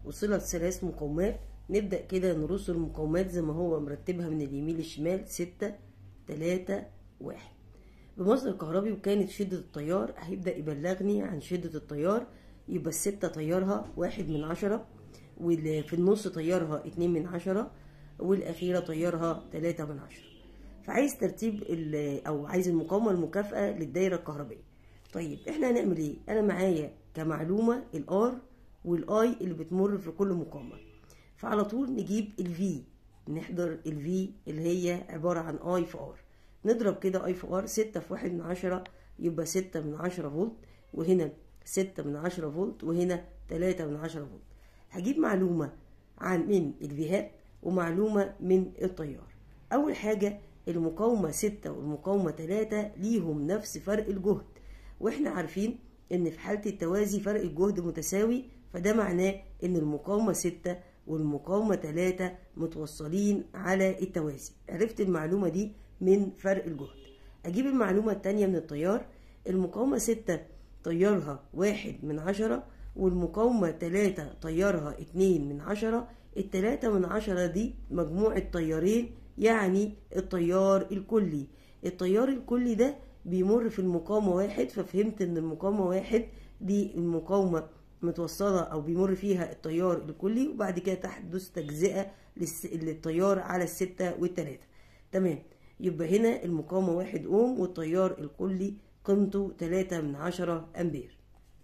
وصلت ثلاث مقاومات نبدأ كده نرص المقاومات زي ما هو مرتبها من اليمين للشمال ستة تلاتة واحد بمصدر كهربي وكانت شدة التيار هيبدأ يبلغني عن شدة التيار يبقى الستة تيارها واحد من عشرة واللي في النص تيارها اتنين من عشرة والأخيرة تيارها تلاتة من عشرة فعايز ترتيب أو عايز المقاومة المكافئة للدايرة الكهربائية طيب احنا هنعمل ايه انا معايا كمعلومة الار والاي اللي بتمر في كل مقاومة فعلى طول نجيب الفي نحضر الفي اللي هي عبارة عن اي في ار نضرب كده اي في ار ستة في واحد من عشرة يبقى ستة من عشرة فولت وهنا ستة من عشرة فولت وهنا تلاتة من عشرة فولت هجيب معلومة عن من الفيهات ومعلومة من التيار أول حاجة المقاومة ستة والمقاومة تلاتة ليهم نفس فرق الجهد واحنا عارفين ان في حالة التوازي فرق الجهد متساوي فده معناه ان المقاومة ستة والمقاومة تلاتة متوصلين على التوازي عرفت المعلومة دي من فرق الجهد اجيب المعلومة التانية من التيار المقاومة ستة تيارها واحد من عشرة والمقاومة تلاتة تيارها اتنين من عشرة التلاتة من عشرة دي مجموع التيارين يعني التيار الكلي التيار الكلي ده بيمر في المقاومة واحد ففهمت ان المقاومة واحد دي المقاومة متوصلة او بيمر فيها التيار الكلي وبعد كده تحدث تجزئة للتيار على الستة والتلاتة تمام يبقى هنا المقاومة واحد اوم والتيار الكلي قيمته تلاتة من عشرة امبير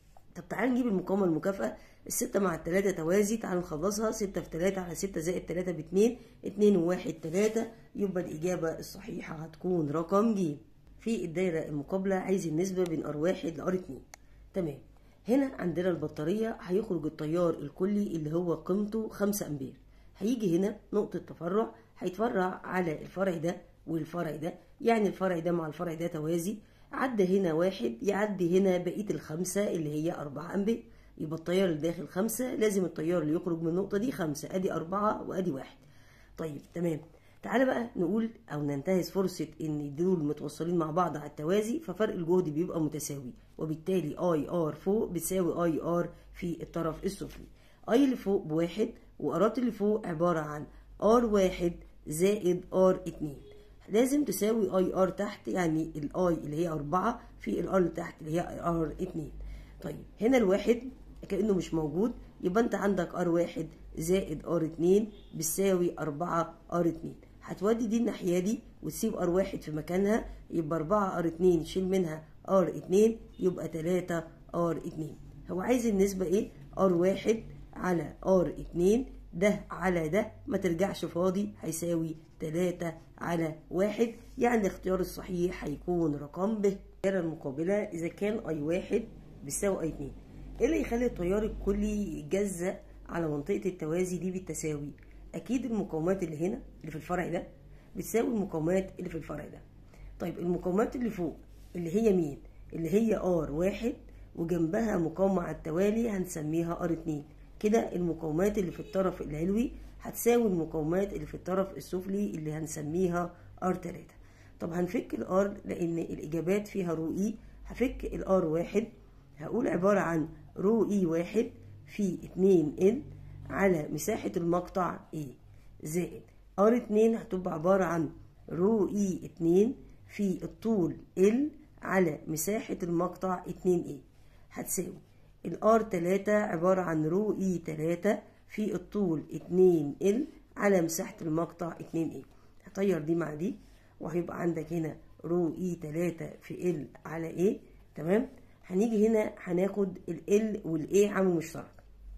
طب تعال نجيب المقاومة المكافئة الستة مع التلاتة توازي تعال نخلصها ستة في تلاتة على ستة زائد تلاتة باتنين اتنين وواحد تلاتة يبقى الإجابة الصحيحة هتكون رقم ج في الدايرة المقابلة عايز النسبة بين ار واحد لار اتنين تمام هنا عندنا البطارية هيخرج التيار الكلي اللي هو قيمته خمسة أمبير هيجي هنا نقطة تفرع هيتفرع على الفرع ده والفرع ده يعني الفرع ده مع الفرع ده توازي عدى هنا واحد يعدي هنا بقية الخمسة اللي هي أربعة أمبير يبقى التيار اللي داخل خمسة لازم التيار اللي يخرج من النقطة دي خمسة أدي أربعة وأدي واحد طيب تمام تعالى بقى نقول أو ننتهز فرصة إن دول متوصلين مع بعض على التوازي ففرق الجهد بيبقى متساوي وبالتالي أي آر فوق بتساوي أي آر في الطرف السفلي أي اللي فوق بواحد وأرات اللي فوق عبارة عن آر واحد زائد آر اتنين لازم تساوي اي ار تحت يعني الاي اللي هي أربعة في الار اللي تحت اللي هي ار اتنين طيب هنا الواحد كأنه مش موجود يبقى انت عندك ار واحد زائد ار اتنين بتساوي أربعة ار اتنين هتودي دي الناحية دي وتسيب ار واحد في مكانها يبقى أربعة ار اتنين شيل منها ار اتنين يبقى تلاتة ار اتنين هو عايز النسبة ايه ار واحد على ار اتنين ده على ده ما ترجعش فاضي هيساوي تلاتة على واحد يعني الاختيار الصحيح هيكون رقم ب الدائرة المقابلة إذا كان أي واحد بيساوي أي اتنين إيه اللي يخلي التيار الكلي يتجزأ على منطقة التوازي دي بالتساوي أكيد المقاومات اللي هنا اللي في الفرع ده بتساوي المقاومات اللي في الفرع ده طيب المقاومات اللي فوق اللي هي مين اللي هي ار واحد وجنبها مقاومة على التوالي هنسميها ار اتنين كده المقاومات اللي في الطرف العلوي هتساوي المقاومات اللي في الطرف السفلي اللي هنسميها R3 طب هنفك الار لان الاجابات فيها رو اي هفك الار واحد هقول عبارة عن رو اي واحد في اتنين ان على مساحة المقطع اي زائد ار اتنين هتبقى عبارة عن رو اي اتنين في الطول ال على مساحة المقطع اتنين اي هتساوي الار تلاتة عبارة عن رو اي تلاتة في الطول اتنين ال على مساحة المقطع اتنين اي هطير دي مع دي وهيبقى عندك هنا رو اي تلاتة في ال على ايه تمام هنيجي هنا هناخد ال والايه عامل مشترك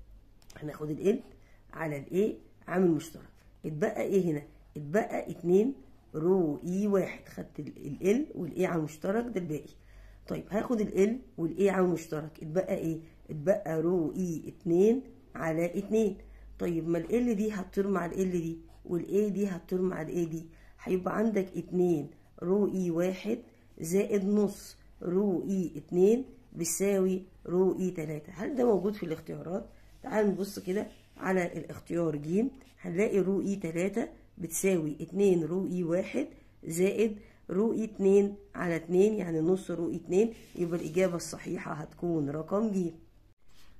هناخد ال على الايه عامل مشترك اتبقى ايه هنا اتبقى اتنين رو اي واحد خدت ال والايه عامل مشترك ده الباقي طيب هاخد ال والايه عامل مشترك اتبقى ايه اتبقى رو اي اتنين على اتنين طيب ما ال دي هتطير مع ال دي والاي دي هتطير مع الاي دي هيبقى عندك اتنين رو اي واحد زائد نص رو اي اتنين بيساوي رو اي تلاتة هل ده موجود في الاختيارات تعال نبص كده على الاختيار ج هنلاقي رو اي تلاتة بتساوي اتنين رو اي واحد زائد رو اي اتنين على اتنين يعني نص رو اي اتنين يبقى الإجابة الصحيحة هتكون رقم ج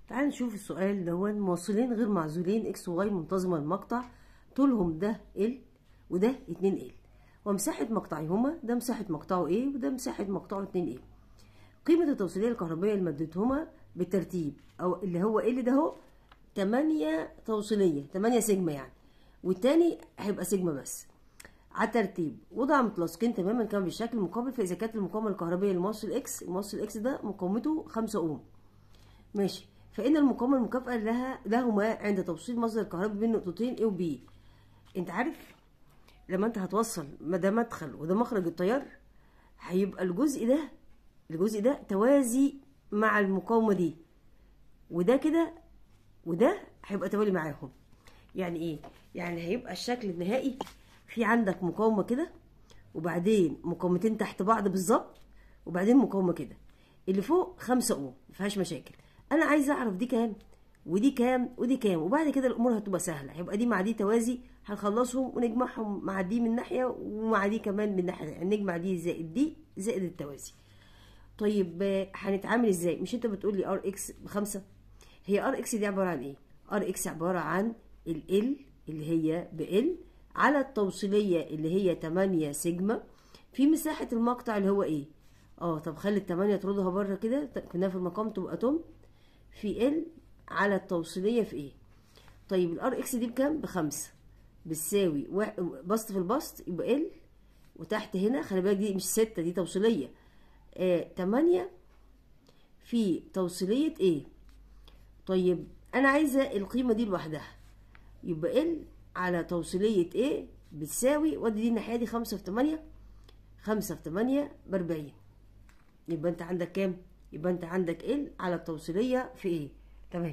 تعال نشوف السؤال اللي هو موصلين غير معزولين اكس وواي منتظمة المقطع طولهم ده ال وده 2 ال ومساحة مقطعهما ده مساحة مقطعه ايه وده مساحة مقطعه 2 ايه قيمة التوصيلية الكهربائية لمادتهما بالترتيب او اللي هو ال ده اهو 8 توصيلية 8 سيجما يعني والتاني هيبقى سيجما بس على ترتيب وضع متلاصقين تماما كما بالشكل المقابل فاذا كانت المقاومه الكهربائيه لموصل اكس الموصل اكس ده مقاومته 5 اوم ماشي فان المقاومه المكافئه لها لهما عند توصيل مصدر الكهرباء بين نقطتين A و B انت عارف لما انت هتوصل ما ده مدخل وده مخرج التيار هيبقى الجزء ده الجزء ده توازي مع المقاومه دي وده كده وده هيبقى توالي معاهم يعني ايه يعني هيبقى الشكل النهائي في عندك مقاومه كده وبعدين مقاومتين تحت بعض بالظبط وبعدين مقاومه كده اللي فوق خمسة اوم مفيهاش مشاكل انا عايزه اعرف دي كام ودي كام ودي كام وبعد كده الامور هتبقى سهله هيبقى دي مع دي توازي هنخلصهم ونجمعهم مع دي من ناحيه ومع دي كمان من ناحيه يعني نجمع دي زائد دي زائد التوازي طيب آه، هنتعامل ازاي مش انت بتقول لي ار اكس بخمسة هي ار اكس دي عباره عن ايه ار اكس عباره عن ال ال اللي هي ب ال على التوصيليه اللي هي 8 سيجما في مساحه المقطع اللي هو ايه اه طب خلي التمانية تردها بره كده كنا في المقام تبقى توم في ال على التوصيلية في ايه طيب الار اكس دي بكام بخمسة بتساوي واحد- بسط في البسط يبقى ال وتحت هنا خلي بالك دي مش ستة دي توصيلية آه تمانية في توصيلية ايه طيب انا عايزة القيمة دي لوحدها يبقى ال على توصيلية ايه بتساوي ودي دي الناحية دي خمسة في تمانية خمسة في تمانية بأربعين يبقى انت عندك كام يبقى انت عندك ال على التوصيلية في ايه تمام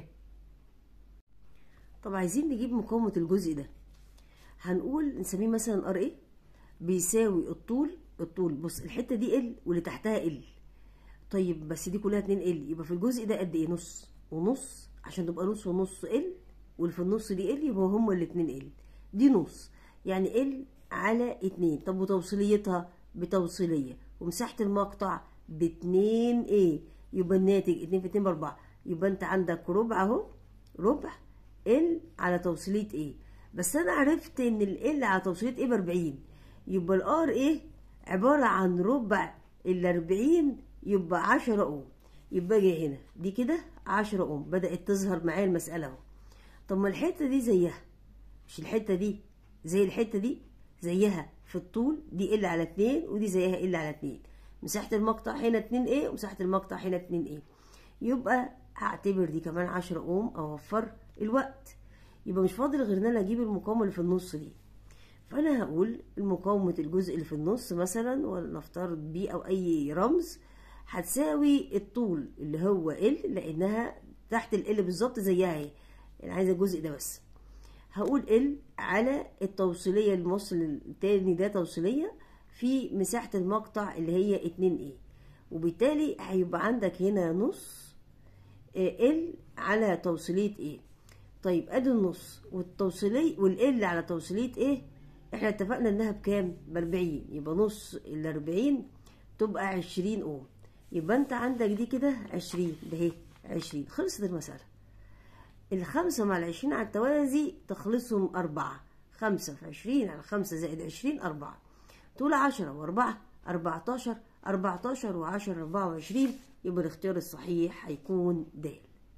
طب عايزين نجيب مقاومة الجزء ده هنقول نسميه مثلا ار ايه بيساوي الطول الطول بص الحتة دي ال واللي تحتها ال طيب بس دي كلها 2 ال يبقى في الجزء ده قد ايه نص ونص عشان تبقى نص ونص ال واللي في النص دي ال يبقى هما الاتنين ال دي نص يعني ال على اتنين طب وتوصيليتها بتوصيلية ومساحة المقطع باتنين ايه يبقى الناتج اتنين في اتنين باربعة يبقى انت عندك ربع اهو ربع ال على توصيلية ايه بس انا عرفت ان ال ال على توصيلية ايه باربعين يبقى الار ايه عبارة عن ربع ال 40 يبقى 10 اوم يبقى اجي هنا دي كده 10 اوم بدأت تظهر معايا المسألة اهو طب ما الحتة دي زيها مش الحتة دي زي الحتة دي زيها في الطول دي ال على 2 ودي زيها ال على 2 مساحة المقطع هنا 2 ايه ومساحة المقطع هنا 2 ايه يبقى هعتبر دي كمان 10 اوم اوفر الوقت يبقى مش فاضل غير ان انا اجيب المقاومة اللي في النص دي فانا هقول مقاومة الجزء اللي في النص مثلا ولنفترض بي او اي رمز هتساوي الطول اللي هو ال لانها تحت ال بالظبط زيها اهي انا عايزه الجزء ده بس هقول ال على التوصيليه الموصل التاني ده توصيليه في مساحه المقطع اللي هي 2 ايه وبالتالي هيبقى عندك هنا نص ال على توصيليه ايه طيب ادي النص والتوصيليه والال على توصيليه ايه احنا اتفقنا انها بكام ب 40 يبقى نص ال 40 تبقى 20 اوم يبقى انت عندك دي كده 20 ده اهي 20 خلصت المساله الخمسة مع العشرين على التوازي تخلصهم أربعة خمسة في عشرين على خمسة زائد عشرين أربعة طول عشرة وأربعة أربعتاشر أربعتاشر وعشرة أربعة وعشرين يبقى الاختيار الصحيح هيكون د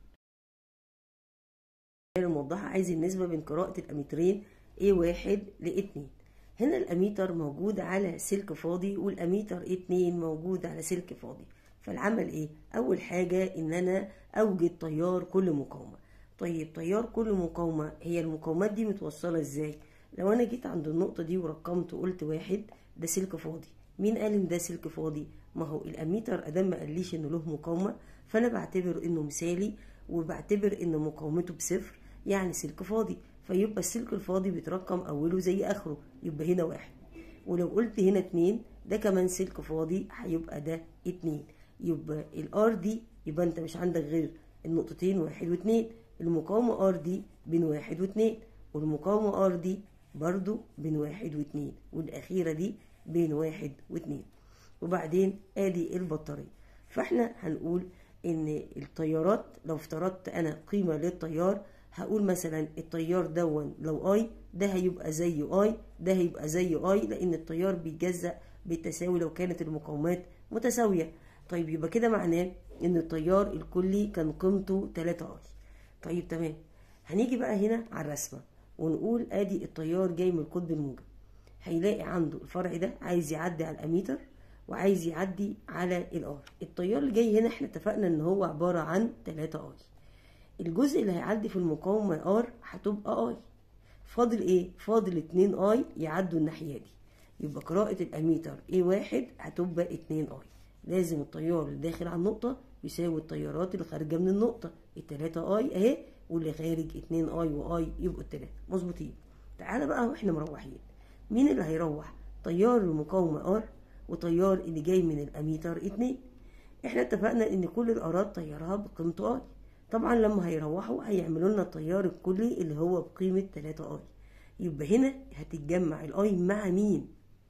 الموضحة عايز النسبة بين قراءة الأميترين A1 ل 2 هنا الأميتر موجود على سلك فاضي والأميتر A2 موجود على سلك فاضي فالعمل إيه؟ أول حاجة إن أنا أوجد تيار كل مقاومة طيب تيار كل مقاومة هي المقاومات دي متوصلة ازاي لو انا جيت عند النقطة دي ورقمت وقلت واحد ده سلك فاضي مين قال ان ده سلك فاضي ما هو الاميتر ادام ما قاليش انه له مقاومة فانا بعتبر انه مثالي وبعتبر ان مقاومته بصفر يعني سلك فاضي فيبقى السلك الفاضي بيترقم اوله زي اخره يبقى هنا واحد ولو قلت هنا اتنين ده كمان سلك فاضي هيبقى ده اتنين يبقى الار دي يبقى انت مش عندك غير النقطتين واحد واتنين المقاومة ار دي بين واحد واتنين والمقاومة ار دي برضو بين واحد واتنين والأخيرة دي بين واحد واتنين وبعدين ادي البطارية فاحنا هنقول ان التيارات لو افترضت انا قيمة للتيار هقول مثلا التيار دون لو اي ده هيبقى زي اي ده هيبقى زي اي لان التيار بيتجزأ بالتساوي لو كانت المقاومات متساوية طيب يبقى كده معناه ان التيار الكلي كان قيمته 3 اي طيب تمام هنيجي بقى هنا على الرسمة ونقول ادي التيار جاي من القطب الموجب هيلاقي عنده الفرع ده عايز يعدي على الاميتر وعايز يعدي على الار التيار اللي جاي هنا احنا اتفقنا ان هو عبارة عن 3 اي الجزء اللي هيعدي في المقاومة ار هتبقى اي فاضل ايه فاضل 2 اي يعدوا الناحية دي يبقى قراءة الاميتر ايه واحد هتبقى 2 اي لازم التيار اللي داخل على النقطة يساوي التيارات اللي خارجة من النقطة التلاتة اي اهي واللي خارج 2 اي واي يبقوا التلاتة مظبوطين تعالى بقى واحنا مروحين مين اللي هيروح تيار المقاومة ار وتيار اللي جاي من الاميتر 2 احنا اتفقنا ان كل الارات تيارها بقيمته اي طبعا لما هيروحوا هيعملوا لنا التيار الكلي اللي هو بقيمة 3 اي يبقى هنا هتتجمع الاي مع مين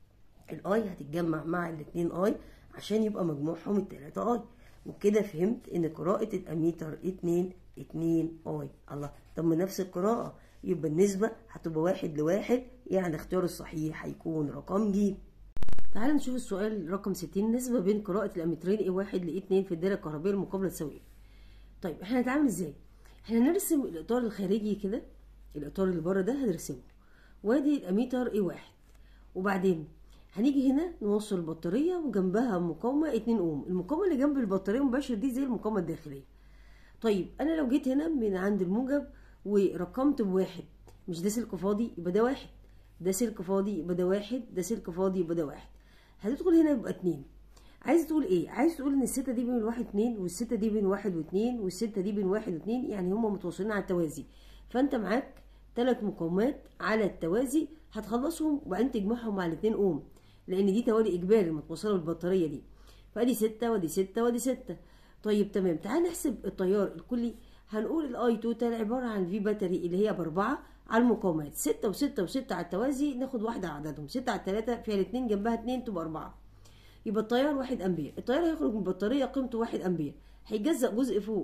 الاي هتتجمع مع الاتنين اي عشان يبقى مجموعهم التلاتة اي وكده فهمت ان قراءة الاميتر اتنين اتنين اي الله طب ما نفس القراءة يبقى النسبة هتبقى واحد لواحد يعني الاختيار الصحيح هيكون رقم ج تعال نشوف السؤال رقم 60 نسبة بين قراءة الامترين اي واحد ل 2 في الدائرة الكهربائية المقابلة تساوي طيب احنا هنتعامل ازاي؟ احنا هنرسم الاطار الخارجي كده الاطار اللي بره ده هنرسمه وادي الاميتر اي واحد وبعدين هنيجي هنا نوصل البطارية وجنبها مقاومة 2 اوم المقاومة اللي جنب البطارية مباشر دي زي المقاومة الداخلية طيب انا لو جيت هنا من عند الموجب ورقمت بواحد مش ده سلك فاضي يبقى ده واحد ده سلك فاضي يبقى ده واحد ده سلك فاضي يبقى ده واحد هتدخل هنا يبقى اتنين عايز تقول ايه عايز تقول ان الستة دي بين واحد اتنين والستة دي بين واحد واتنين والستة دي بين واحد واتنين يعني هما متواصلين على التوازي فانت معاك ثلاث مقاومات على التوازي هتخلصهم وبعدين تجمعهم على الاتنين اوم لان دي توالي اجباري متوصله بالبطاريه دي فادي ستة ودي ستة ودي ستة طيب تمام تعال نحسب التيار الكلي هنقول الاي توتال عباره عن في باتري اللي هي باربعه على المقاومات ستة وستة وستة على التوازي ناخد واحدة على عددهم ستة على التلاتة فيها الاتنين جنبها اتنين تبقى أربعة يبقى التيار واحد أمبير التيار هيخرج من البطارية قيمته واحد أمبير هيتجزأ جزء فوق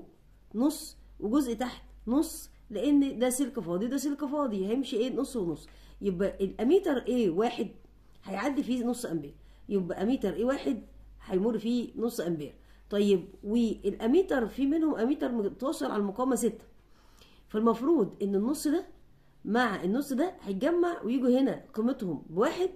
نص وجزء تحت نص لأن ده سلك فاضي ده سلك فاضي هيمشي ايه نص ونص يبقى الأميتر ايه واحد هيعدي فيه نص أمبير يبقى أميتر ايه واحد هيمر فيه نص أمبير طيب والأميتر في منهم أميتر متوصل على المقاومة ستة فالمفروض إن النص ده مع النص ده هيتجمع ويجوا هنا قيمتهم بواحد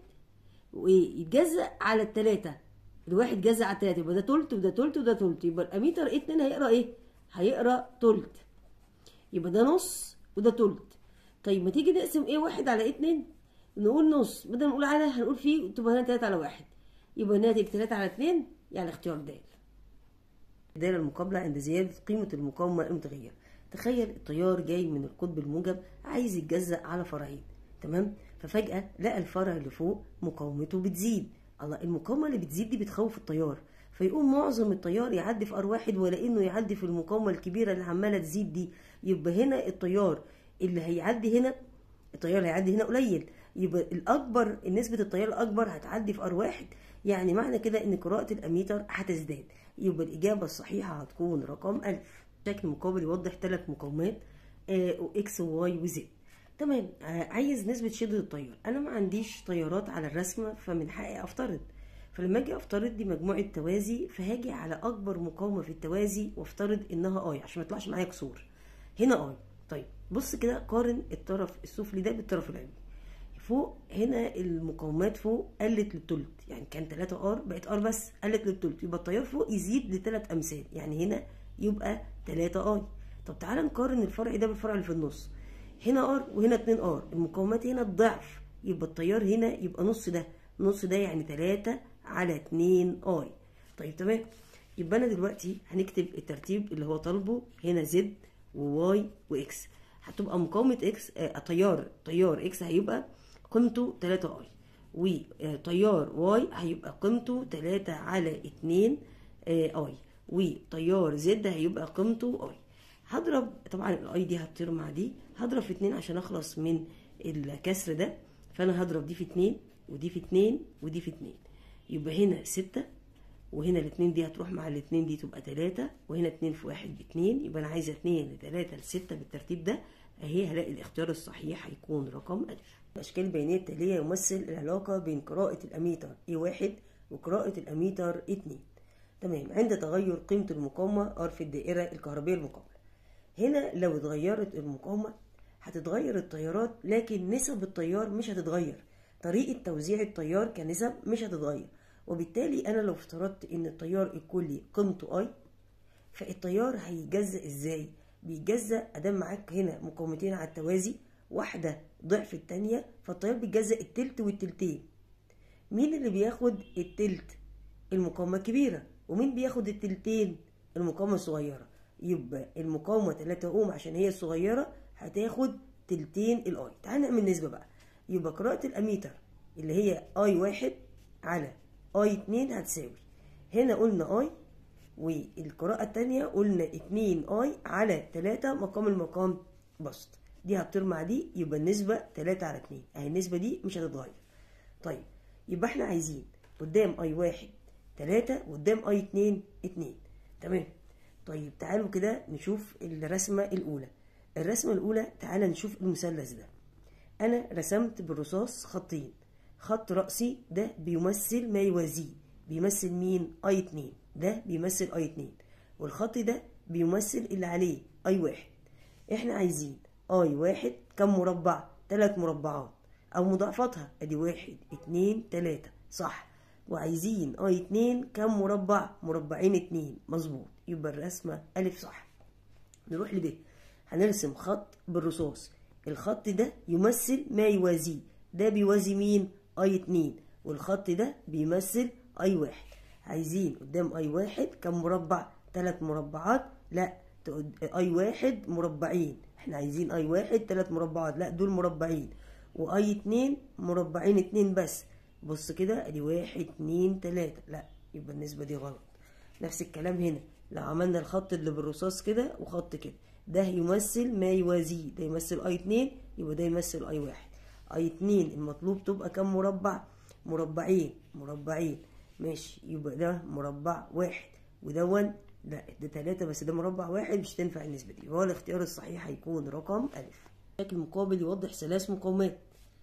ويتجزأ على التلاتة الواحد جزء على التلاتة يبقى ده تلت وده تلت وده تلت يبقى الأميتر اتنين هيقرا ايه؟ هيقرا تلت يبقى ده نص وده تلت طيب ما تيجي نقسم ايه واحد على اتنين نقول نص بدل ما نقول على هنقول فيه تبقى هنا تلاتة على واحد يبقى الناتج تلاتة على اتنين يعني اختيار د الدائرة المقابلة عند زيادة قيمة المقاومة المتغيرة تخيل التيار جاي من القطب الموجب عايز يتجزأ على فرعين تمام ففجأة لقى الفرع اللي فوق مقاومته بتزيد الله المقاومة اللي بتزيد دي بتخوف التيار فيقوم معظم التيار يعدي في ار واحد ولا انه يعدي في المقاومة الكبيرة اللي عمالة تزيد دي يبقى هنا التيار اللي هيعدي هنا التيار اللي هيعدي هنا قليل يبقى الاكبر نسبة التيار الاكبر هتعدي في ار واحد يعني معنى كده ان قراءة الاميتر هتزداد يبقى الاجابة الصحيحة هتكون رقم الف شكل مقابل يوضح ثلاث مقاومات اكس وواي وزد تمام عايز نسبة شدة التيار انا ما عنديش تيارات على الرسمة فمن حقي افترض فلما اجي افترض دي مجموعة توازي فهاجي على اكبر مقاومة في التوازي وافترض انها اي عشان ما يطلعش معايا كسور هنا اي طيب بص كده قارن الطرف السفلي ده بالطرف العلوي فوق هنا المقاومات فوق قلت للتلت يعني كان 3 ار بقت ار بس قلت للتلت يبقى التيار فوق يزيد لثلاث امثال يعني هنا يبقى 3 اي طب تعالى نقارن الفرع ده بالفرع اللي في النص هنا ار وهنا 2 ار المقاومات هنا الضعف يبقى التيار هنا يبقى نص ده نص ده يعني 3 على 2 اي طيب تمام يبقى انا دلوقتي هنكتب الترتيب اللي هو طالبه هنا زد وواي واكس هتبقى مقاومة اكس آه تيار تيار اكس هيبقى قيمته 3 اي وتيار واي هيبقى قيمته 3 على 2 آه اي وتيار زد هيبقى قيمته اي هضرب طبعا الاي دي هتطير مع دي هضرب في 2 عشان اخلص من الكسر ده فانا هضرب دي في 2 ودي في 2 ودي في 2 يبقى هنا 6 وهنا الاتنين دي هتروح مع الاتنين دي تبقى تلاتة وهنا اتنين في واحد باتنين يبقى انا عايزة اتنين لتلاتة لستة بالترتيب ده اهي هلاقي الاختيار الصحيح هيكون رقم ألف الأشكال البيانية التالية يمثل العلاقة بين قراءة الأميتر اي واحد وقراءة الأميتر اتنين تمام عند تغير قيمة المقاومة ار في الدائرة الكهربية المقابلة هنا لو اتغيرت المقاومة هتتغير التيارات لكن نسب التيار مش هتتغير طريقة توزيع التيار كنسب مش هتتغير وبالتالي انا لو افترضت ان التيار الكلي قيمته اي فالتيار هيتجزأ ازاي بيتجزأ ادام معاك هنا مقاومتين على التوازي واحدة ضعف التانية فالتيار بيتجزأ التلت والتلتين مين اللي بياخد التلت المقاومة الكبيرة ومين بياخد التلتين المقاومة الصغيرة يبقى المقاومة 3 اوم عشان هي الصغيرة هتاخد تلتين الاي تعال نعمل نسبة بقى يبقى قراءة الاميتر اللي هي اي واحد على اي اتنين هتساوي هنا قلنا اي والقراءة التانية قلنا اتنين اي على تلاتة مقام المقام بسط دي هتطير مع دي يبقى النسبة تلاتة على اتنين اهي النسبة دي مش هتتغير طيب يبقى احنا عايزين قدام اي واحد تلاتة وقدام اي اتنين اتنين تمام طيب تعالوا كده نشوف الرسمة الأولى الرسمة الأولى تعالى نشوف المثلث ده أنا رسمت بالرصاص خطين خط رأسي ده بيمثل ما يوازيه بيمثل مين اي اتنين ده بيمثل اي اتنين والخط ده بيمثل اللي عليه اي واحد احنا عايزين اي واحد كم مربع تلات مربعات او مضاعفاتها ادي واحد اتنين تلاتة صح وعايزين اي اتنين كم مربع مربعين اتنين مظبوط يبقى الرسمة الف صح نروح لب هنرسم خط بالرصاص الخط ده يمثل ما يوازيه ده بيوازي مين اي اتنين والخط ده بيمثل اي واحد عايزين قدام اي واحد كم مربع تلات مربعات لا اي واحد مربعين احنا عايزين اي واحد تلات مربعات لا دول مربعين واي اتنين مربعين اتنين بس بص كده ادي واحد اتنين تلاتة لا يبقى النسبة دي غلط نفس الكلام هنا لو عملنا الخط اللي بالرصاص كده وخط كده ده يمثل ما يوازيه ده يمثل اي اتنين يبقى ده يمثل اي واحد اي اتنين المطلوب تبقى كم مربع مربعين مربعين ماشي يبقى ده مربع واحد ودون لا ده تلاتة بس ده مربع واحد مش تنفع النسبة دي هو الاختيار الصحيح هيكون رقم ألف شكل مقابل يوضح ثلاث مقاومات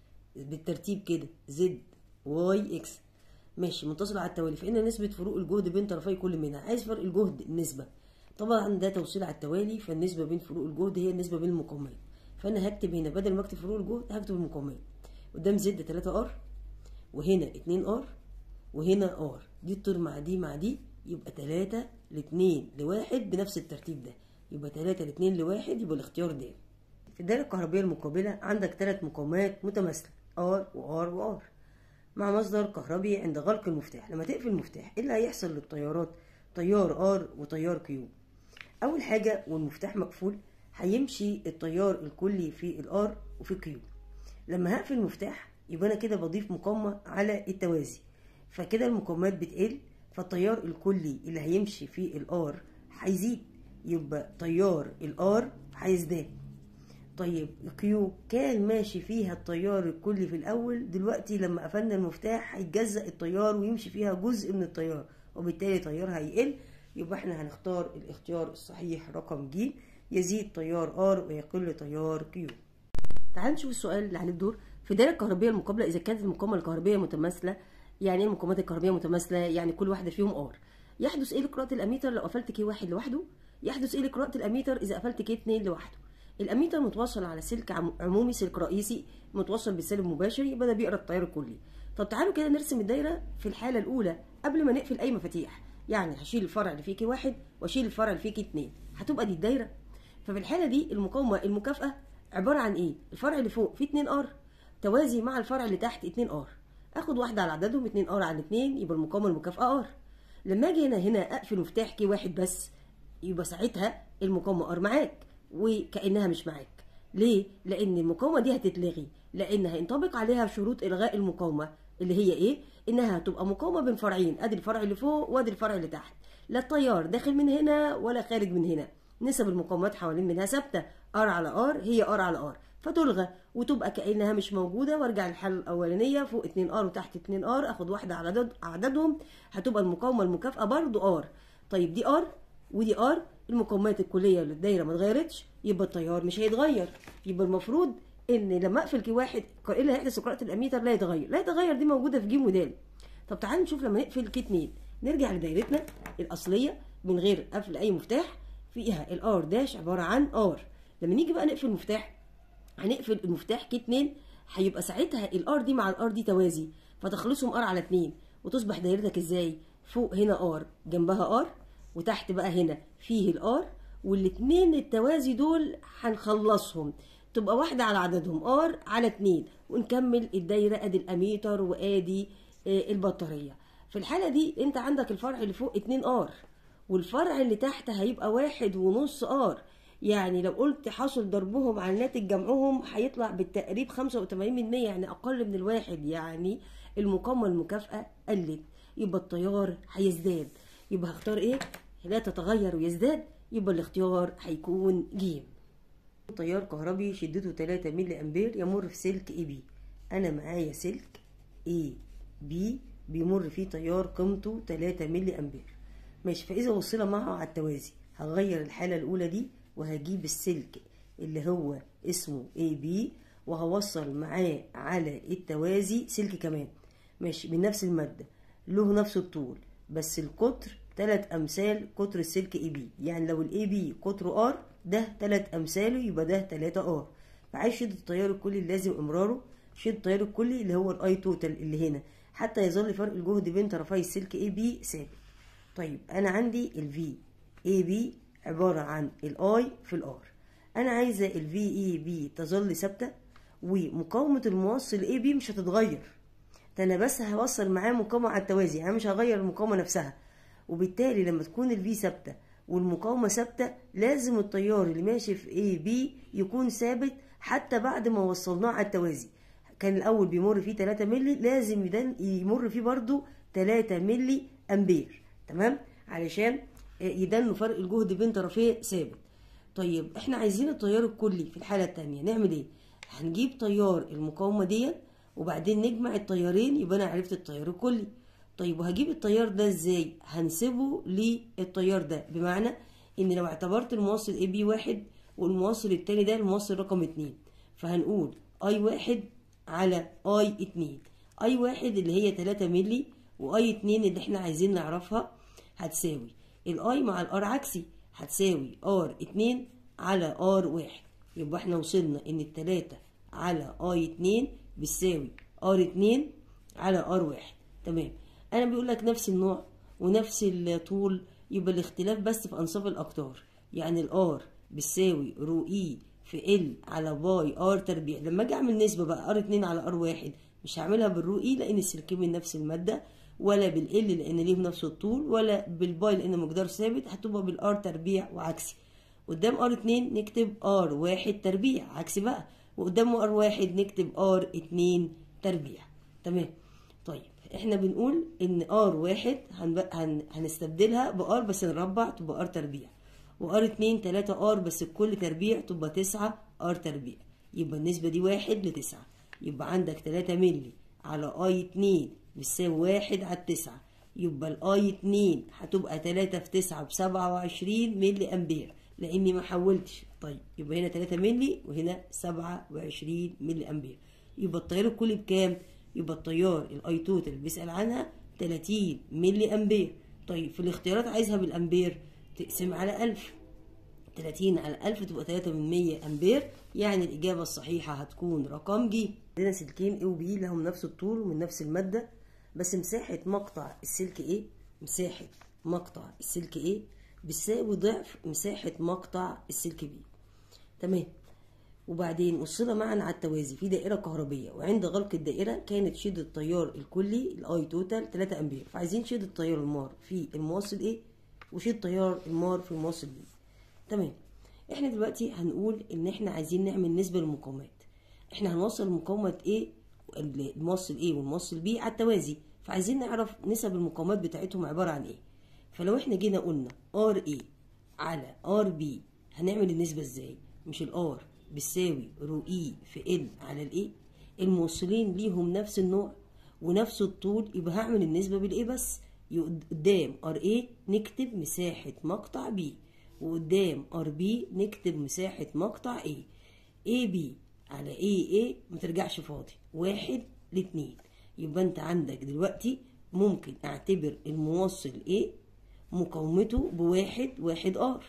بالترتيب كده زد واي اكس ماشي متصلة على التوالي فإن نسبة فروق الجهد بين طرفي كل منها عايز فرق الجهد النسبة طبعا ده توصيل على التوالي فالنسبة بين فروق الجهد هي النسبة بين المقاومات فأنا هكتب هنا بدل ما أكتب فروق الجهد هكتب المقاومات قدام زد 3 ار وهنا 2 ار وهنا ار دي تطير مع دي مع دي يبقى 3 ل 2 ل 1 بنفس الترتيب ده يبقى 3 ل 2 ل 1 يبقى الاختيار ده في الدائرة الكهربية المقابلة عندك ثلاث مقاومات متماثلة ار وار وار مع مصدر كهربي عند غلق المفتاح لما تقفل المفتاح ايه اللي هيحصل للتيارات تيار ار وتيار كيو اول حاجة والمفتاح مقفول هيمشي التيار الكلي في الار وفي كيو لما هقفل المفتاح يبقى انا كده بضيف مقاومة على التوازي فكده المقاومات بتقل فالتيار الكلي اللي هيمشي في الار هيزيد يبقى تيار الار هيزداد طيب كيو كان ماشي فيها التيار الكلي في الاول دلوقتي لما قفلنا المفتاح هيتجزأ التيار ويمشي فيها جزء من التيار وبالتالي تيارها هيقل يبقى احنا هنختار الاختيار الصحيح رقم ج يزيد تيار ار ويقل تيار كيو تعال نشوف السؤال اللي عليه الدور في الدائره الكهربيه المقابله اذا كانت المقاومه الكهربيه متماثله يعني ايه المقاومات الكهربيه متماثله يعني كل واحده فيهم ار يحدث ايه لقراءه الاميتر لو قفلت كي واحد لوحده يحدث ايه لقراءه الاميتر اذا قفلت كي اتنين لوحده الاميتر متوصل على سلك عمومي سلك رئيسي متوصل بالسالب مباشر يبقى ده بيقرا التيار الكلي طب تعالوا كده نرسم الدايره في الحاله الاولى قبل ما نقفل اي مفاتيح يعني هشيل الفرع اللي فيه كي واحد واشيل الفرع اللي فيه كي اتنين هتبقى دي الدايره ففي الحاله دي المقاومه المكافاه عباره عن ايه الفرع اللي فوق فيه 2 ار توازي مع الفرع اللي تحت 2 ار اخد واحده على عددهم 2 ار على 2 يبقى المقاومه المكافاه ار لما اجي هنا هنا اقفل مفتاح كي واحد بس يبقى ساعتها المقاومه ار معاك وكانها مش معاك ليه لان المقاومه دي هتتلغي لان هينطبق عليها شروط الغاء المقاومه اللي هي ايه انها تبقى مقاومه بين فرعين ادي الفرع اللي فوق وادي الفرع اللي تحت لا التيار داخل من هنا ولا خارج من هنا نسب المقاومات حوالين منها ثابته ار على ار هي ار على ار فتلغى وتبقى كانها مش موجوده وارجع للحاله الاولانيه فوق 2 ار وتحت 2 ار اخد واحده على عدد عددهم هتبقى المقاومه المكافئه برضو ار طيب دي ار ودي ار المقاومات الكليه للدايره ما اتغيرتش يبقى التيار مش هيتغير يبقى المفروض ان لما اقفل كي واحد ايه اللي هيحدث قراءه الاميتر لا يتغير لا يتغير دي موجوده في جيم ودال طب تعالوا نشوف لما نقفل كي 2 نرجع لدايرتنا الاصليه من غير قفل اي مفتاح فيها الار داش عباره عن ار لما نيجي بقى نقفل مفتاح هنقفل المفتاح كي 2 هيبقى ساعتها الار دي مع الار دي توازي فتخلصهم ار على 2 وتصبح دايرتك ازاي فوق هنا ار جنبها ار وتحت بقى هنا فيه الار والاتنين التوازي دول هنخلصهم تبقى واحدة على عددهم ار على اتنين ونكمل الدايرة ادي الاميتر وادي آه، البطارية في الحالة دي انت عندك الفرع اللي فوق اتنين ار والفرع اللي تحت هيبقى واحد ونص ار يعني لو قلت حاصل ضربهم على ناتج جمعهم هيطلع بالتقريب 85% يعني اقل من الواحد يعني المقاومة المكافأة قلت يبقى التيار هيزداد يبقى هختار ايه لا تتغير ويزداد يبقى الاختيار هيكون جيم تيار كهربي شدته 3 ملي امبير يمر في سلك اي بي انا معايا سلك اي بي بيمر فيه تيار قيمته 3 ملي امبير ماشي فاذا وصل معه على التوازي هغير الحاله الاولى دي وهجيب السلك اللي هو اسمه اي بي وهوصل معاه على التوازي سلك كمان ماشي من نفس الماده له نفس الطول بس القطر تلات امثال قطر السلك اي بي يعني لو الاي بي قطره ار ده تلات امثاله يبقى ده تلاتة ار فعايز شدة التيار الكلي اللازم امراره شدة التيار الكلي اللي هو الاي توتال اللي هنا حتى يظل فرق الجهد بين طرفي السلك اي بي ثابت طيب انا عندي الفي اي بي عبارة عن الاي في الار انا عايزة الفي اي بي تظل ثابتة ومقاومة الموصل اي بي مش هتتغير ده انا بس هوصل معاه مقاومة على التوازي انا مش هغير المقاومة نفسها وبالتالي لما تكون الفي ثابته والمقاومه ثابته لازم التيار اللي ماشي في اي بي يكون ثابت حتى بعد ما وصلناه على التوازي كان الاول بيمر فيه 3 مللي لازم يدن يمر فيه برضو 3 مللي امبير تمام علشان يدنوا فرق الجهد بين طرفيه ثابت طيب احنا عايزين التيار الكلي في الحاله الثانيه نعمل ايه هنجيب تيار المقاومه ديت وبعدين نجمع التيارين يبقى انا عرفت التيار الكلي طيب وهجيب التيار ده ازاي هنسبه للتيار ده بمعنى ان لو اعتبرت الموصل اي بي واحد والموصل التاني ده الموصل رقم اتنين فهنقول اي واحد على اي اتنين اي واحد اللي هي تلاتة ملي واي اتنين اللي احنا عايزين نعرفها هتساوي الاي مع الار عكسي هتساوي ار اتنين على ار واحد يبقى احنا وصلنا ان التلاتة على اي اتنين بتساوي ار اتنين على ار واحد تمام انا بيقول لك نفس النوع ونفس الطول يبقى الاختلاف بس في انصاف الاقطار يعني الار بتساوي رو اي في ال على باي ار تربيع لما اجي اعمل نسبه بقى ار 2 على ار 1 مش هعملها بالرو اي لان السلكين من نفس الماده ولا بالال لان ليهم نفس الطول ولا بالباي لان مقدار ثابت هتبقى بالار تربيع وعكسي قدام ار 2 نكتب ار 1 تربيع عكسي بقى وقدام ار 1 نكتب ار 2 تربيع تمام طيب احنا بنقول ان ار واحد هن... هن... هنستبدلها بار بس نربع تبقى ار تربيع وار اتنين تلاتة ار بس الكل تربيع تبقى تسعة ار تربيع يبقى النسبة دي واحد لتسعة يبقى عندك تلاتة ملي على اي اتنين بتساوي واحد على التسعة يبقى الاي اتنين هتبقى تلاتة في تسعة بسبعة وعشرين ملي امبير لاني ما حولتش طيب يبقى هنا تلاتة ملي وهنا سبعة وعشرين ملي امبير يبقى التيار الكلي بكام؟ يبقى التيار الاي توتال اللي بيسأل عنها 30 ملي امبير طيب في الاختيارات عايزها بالامبير تقسم على 1000 30 على 1000 تبقى 3 من 100 امبير يعني الاجابه الصحيحه هتكون رقم ج عندنا سلكين A و B لهم نفس الطول ومن نفس الماده بس مساحه مقطع السلك A مساحه مقطع السلك A بتساوي ضعف مساحه مقطع السلك B تمام وبعدين وصلنا معا على التوازي في دائرة كهربية وعند غلق الدائرة كانت شدة التيار الكلي الاي توتال 3 امبير فعايزين شدة التيار المار في الموصل A وشدة التيار المار في الموصل B تمام احنا دلوقتي هنقول ان احنا عايزين نعمل نسبة للمقاومات احنا هنوصل مقاومة A الموصل A والموصل B على التوازي فعايزين نعرف نسب المقاومات بتاعتهم عبارة عن ايه فلو احنا جينا قلنا RA على RB هنعمل النسبة ازاي مش الار بتساوي رو اي في ال على الاي الموصلين ليهم نفس النوع ونفس الطول يبقى هعمل النسبة بالايه بس قدام ار اي نكتب مساحة مقطع بي وقدام ار بي نكتب مساحة مقطع اي اي بي على اي اي ما ترجعش فاضي واحد لاتنين يبقى انت عندك دلوقتي ممكن اعتبر الموصل ايه مقاومته بواحد واحد ار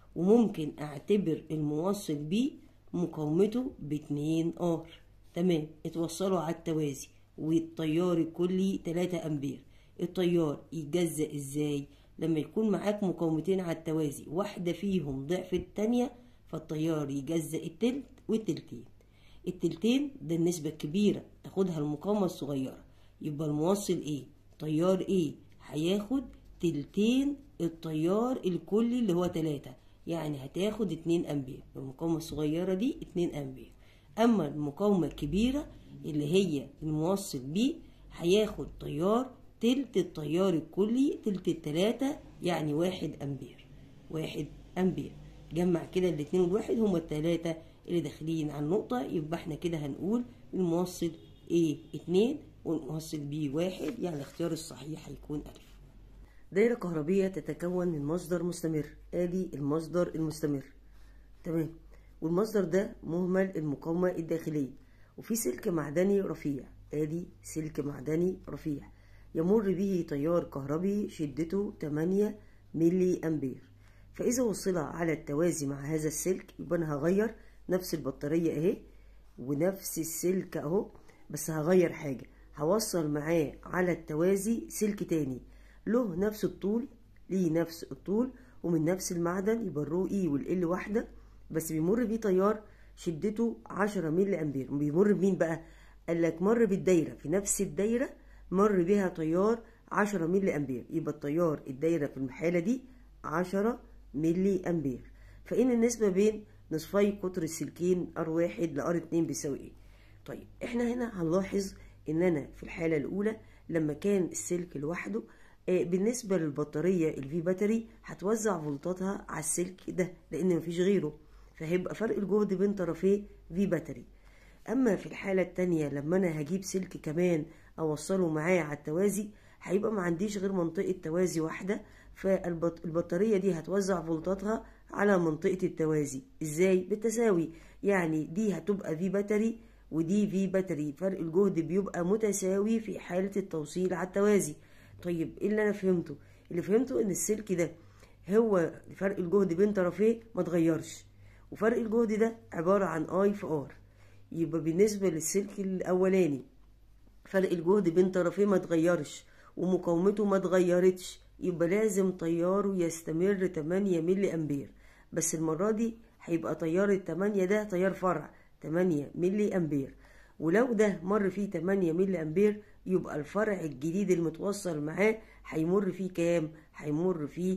وممكن اعتبر الموصل بي مقاومته باتنين ار تمام اتوصلوا على التوازي والتيار الكلي 3 امبير التيار يتجزأ ازاي لما يكون معاك مقاومتين على التوازي واحدة فيهم ضعف التانية فالتيار يجزأ التلت والتلتين التلتين ده النسبة الكبيرة تاخدها المقاومة الصغيرة يبقى الموصل ايه تيار ايه هياخد تلتين التيار الكلي اللي هو تلاتة يعني هتاخد اتنين امبير المقاومة الصغيرة دي اتنين امبير اما المقاومة الكبيرة اللي هي الموصل بي هياخد تيار تلت التيار الكلي تلت التلاتة يعني واحد امبير واحد امبير جمع كده الاتنين والواحد هما التلاتة اللي داخلين على النقطة يبقى احنا كده هنقول الموصل A اتنين والموصل B واحد يعني الاختيار الصحيح هيكون ألف دايرة كهربية تتكون من مصدر مستمر ادي المصدر المستمر تمام والمصدر ده مهمل المقاومة الداخلية وفي سلك معدني رفيع ادي سلك معدني رفيع يمر به تيار كهربي شدته 8 ملي أمبير فإذا وصلها على التوازي مع هذا السلك يبقى أنا هغير نفس البطارية أهي ونفس السلك أهو بس هغير حاجة هوصل معاه على التوازي سلك تاني له نفس الطول ليه نفس الطول ومن نفس المعدن يبقى الرو اي والال واحدة بس بيمر بيه تيار شدته 10 ملي أمبير بيمر بمين بقى؟ قال لك مر بالدايرة في نفس الدايرة مر بها تيار 10 ملي أمبير يبقى التيار الدايرة في الحالة دي 10 ملي أمبير فإن النسبة بين نصفي قطر السلكين ار واحد لار اتنين بيساوي ايه طيب احنا هنا هنلاحظ ان انا في الحالة الاولى لما كان السلك لوحده آه بالنسبة للبطارية الفي باتري هتوزع فولتاتها على السلك ده لان مفيش غيره فهيبقى فرق الجهد بين طرفيه في باتري اما في الحالة التانية لما انا هجيب سلك كمان اوصله معايا على التوازي هيبقى ما عنديش غير منطقة توازي واحدة فالبطارية دي هتوزع فولتاتها على منطقة التوازي ازاي بالتساوي يعني دي هتبقى في باتري ودي في باتري فرق الجهد بيبقى متساوي في حالة التوصيل على التوازي طيب ايه اللي انا فهمته اللي فهمته ان السلك ده هو فرق الجهد بين طرفيه ما اتغيرش وفرق الجهد ده عبارة عن اي في ار يبقى بالنسبة للسلك الاولاني فرق الجهد بين طرفيه ما اتغيرش ومقاومته ما اتغيرتش يبقى لازم تياره يستمر 8 ملي امبير بس المرة دي هيبقى تيار التمانية ده تيار فرع 8 ملي امبير ولو ده مر فيه 8 ملي امبير يبقى الفرع الجديد المتوصل معاه هيمر فيه كام هيمر فيه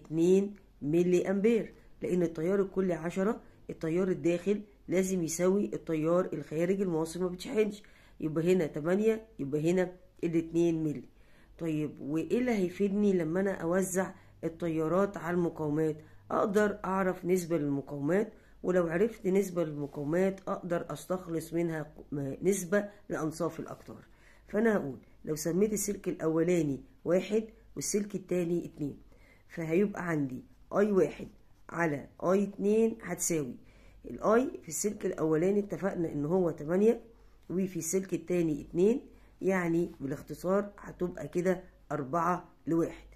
2 ملي امبير لان التيار الكلي 10 التيار الداخل لازم يساوي التيار الخارج الموصل ما بتشحنش يبقى هنا 8 يبقى هنا ال 2 ملي طيب وايه اللي هيفيدني لما انا اوزع التيارات على المقاومات اقدر اعرف نسبة للمقاومات ولو عرفت نسبة للمقاومات اقدر استخلص منها نسبة لانصاف الاقطار فانا هقول لو سميت السلك الاولاني واحد والسلك التاني اتنين فهيبقى عندي اي واحد على اي اتنين هتساوي الاي في السلك الاولاني اتفقنا ان هو تمانية وفي السلك التاني اتنين يعني بالاختصار هتبقى كده أربعة لواحد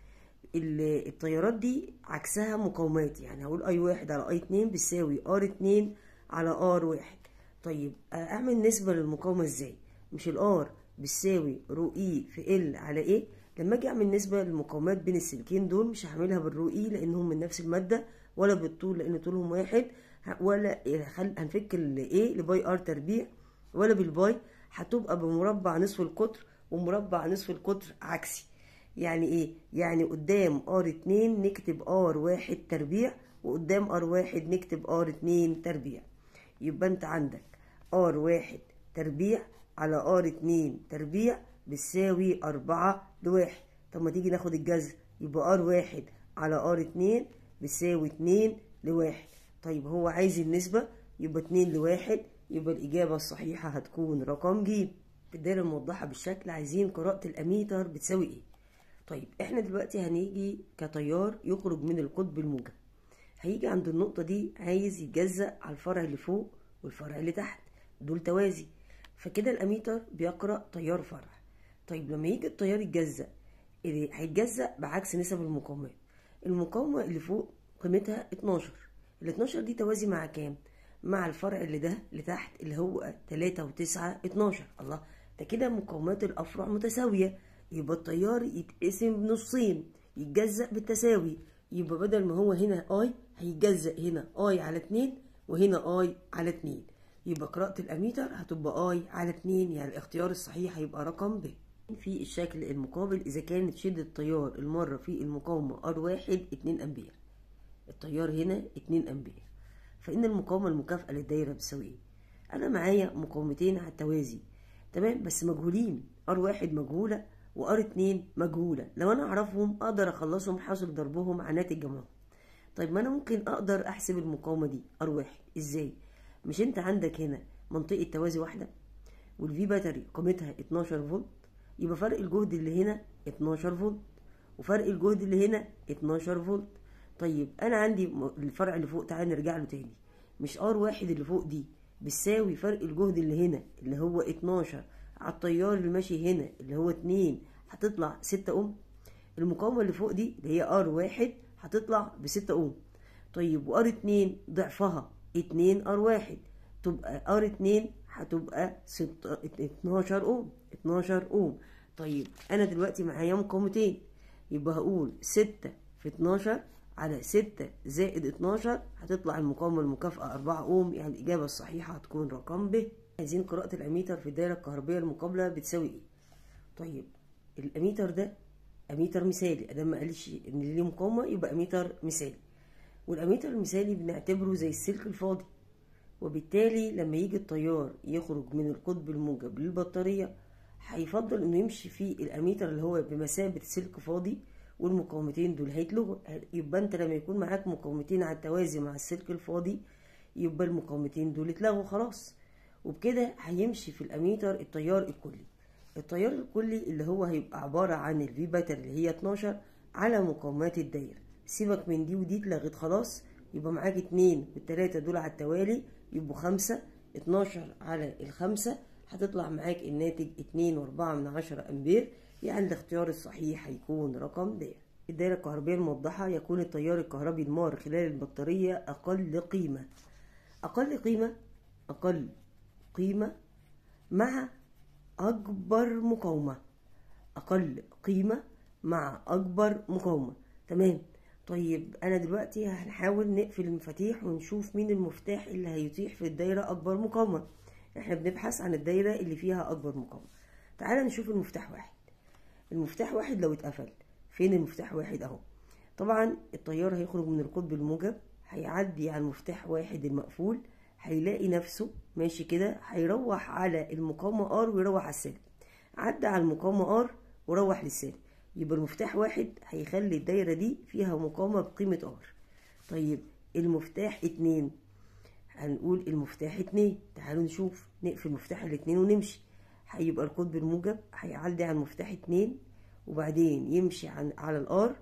التيارات دي عكسها مقاومات يعني هقول اي واحد على اي اتنين بتساوي ار اتنين على ار واحد طيب اعمل نسبة للمقاومة ازاي مش الار بتساوي رو اي في ال على ايه لما اجي اعمل نسبة للمقاومات بين السلكين دول مش هعملها بالرو اي لانهم من نفس المادة ولا بالطول لان طولهم واحد ولا هنفك الايه لباي ار تربيع ولا بالباي هتبقى بمربع نصف القطر ومربع نصف القطر عكسي يعني ايه يعني قدام ار اتنين نكتب ار واحد تربيع وقدام ار واحد نكتب ار اتنين تربيع يبقى انت عندك ار واحد تربيع على ار اتنين تربيع بتساوي اربعة لواحد طب ما تيجي ناخد الجذر يبقى ار واحد على ار اتنين بتساوي اتنين لواحد طيب هو عايز النسبة يبقى اتنين لواحد يبقى الإجابة الصحيحة هتكون رقم ج في الدايرة الموضحة بالشكل عايزين قراءة الأميتر بتساوي إيه طيب إحنا دلوقتي هنيجي كتيار يخرج من القطب الموجب هيجي عند النقطة دي عايز يتجزأ على الفرع اللي فوق والفرع اللي تحت دول توازي فكده الأميتر بيقرأ تيار فرع طيب لما يجي التيار يتجزأ هيتجزأ بعكس نسب المقاومات المقاومة اللي فوق قيمتها 12 ال 12 دي توازي مع كام؟ مع الفرع اللي ده لتحت اللي هو 3 و9 12 الله ده كده مقاومات الأفرع متساوية يبقى التيار يتقسم بنصين يتجزأ بالتساوي يبقى بدل ما هو هنا اي هيتجزأ هنا اي على 2 وهنا اي على 2 يبقى قراءة الأميتر هتبقى اي على 2 يعني الاختيار الصحيح هيبقى رقم ب في الشكل المقابل إذا كانت شدة التيار المرة في المقاومة R1 2 أمبير التيار هنا 2 أمبير فإن المقاومة المكافئة للدايرة بتساوي إيه؟ أنا معايا مقاومتين على التوازي تمام بس مجهولين R1 مجهولة وR2 مجهولة لو أنا أعرفهم أقدر أخلصهم حاصل ضربهم على ناتج جمعهم طيب ما أنا ممكن أقدر أحسب المقاومة دي R1 إزاي؟ مش أنت عندك هنا منطقة توازي واحدة والفي باتري قيمتها 12 فولت يبقى فرق الجهد اللي هنا 12 فولت وفرق الجهد اللي هنا 12 فولت طيب انا عندي الفرع اللي فوق تعالى نرجع له تاني مش ار واحد اللي فوق دي بتساوي فرق الجهد اللي هنا اللي هو 12 على التيار اللي ماشي هنا اللي هو 2 هتطلع 6 اوم المقاومة اللي فوق دي اللي هي ار واحد هتطلع ب 6 اوم طيب وار 2 ضعفها 2 ار واحد تبقى ار 2 هتبقى 6 12 اوم 12 اوم طيب انا دلوقتي معايا مقاومتين يبقى هقول 6 في 12 على 6 زائد 12 هتطلع المقاومة المكافئة 4 اوم يعني الإجابة الصحيحة هتكون رقم ب عايزين قراءة الأميتر في الدائرة الكهربية المقابلة بتساوي إيه؟ طيب الأميتر ده أميتر مثالي أدام ما قالش إن ليه مقاومة يبقى أميتر مثالي والأميتر المثالي بنعتبره زي السلك الفاضي وبالتالي لما يجي التيار يخرج من القطب الموجب للبطارية هيفضل انه يمشي في الاميتر اللي هو بمثابة سلك فاضي والمقاومتين دول هيتلغوا يبقى انت لما يكون معاك مقاومتين على التوازي مع السلك الفاضي يبقى المقاومتين دول اتلغوا خلاص وبكده هيمشي في الاميتر التيار الكلي التيار الكلي اللي هو هيبقى عبارة عن الفي باتر اللي هي 12 على مقاومات الدايرة سيبك من دي ودي اتلغت خلاص يبقى معاك اتنين والتلاتة دول على التوالي يبقوا خمسة اتناشر على الخمسة هتطلع معاك الناتج اتنين واربعة من عشرة امبير يعني الاختيار الصحيح هيكون رقم د الدائرة الكهربية الموضحة يكون التيار الكهربي المار خلال البطارية أقل قيمة أقل قيمة أقل قيمة مع أكبر مقاومة أقل قيمة مع أكبر مقاومة تمام طيب أنا دلوقتي هنحاول نقفل المفاتيح ونشوف مين المفتاح اللي هيتيح في الدايرة أكبر مقاومة احنا بنبحث عن الدايرة اللي فيها أكبر مقاومة تعال نشوف المفتاح واحد المفتاح واحد لو اتقفل فين المفتاح واحد اهو طبعا التيار هيخرج من القطب الموجب هيعدي على المفتاح واحد المقفول هيلاقي نفسه ماشي كده هيروح على المقاومة ار ويروح على السالب عدى على المقاومة ار وروح للسالب يبقى المفتاح واحد هيخلي الدايرة دي فيها مقاومة بقيمة ار طيب المفتاح اتنين هنقول المفتاح اتنين تعالوا نشوف نقفل مفتاح الاتنين ونمشي هيبقى القطب الموجب هيعدي على المفتاح اتنين وبعدين يمشي عن على الار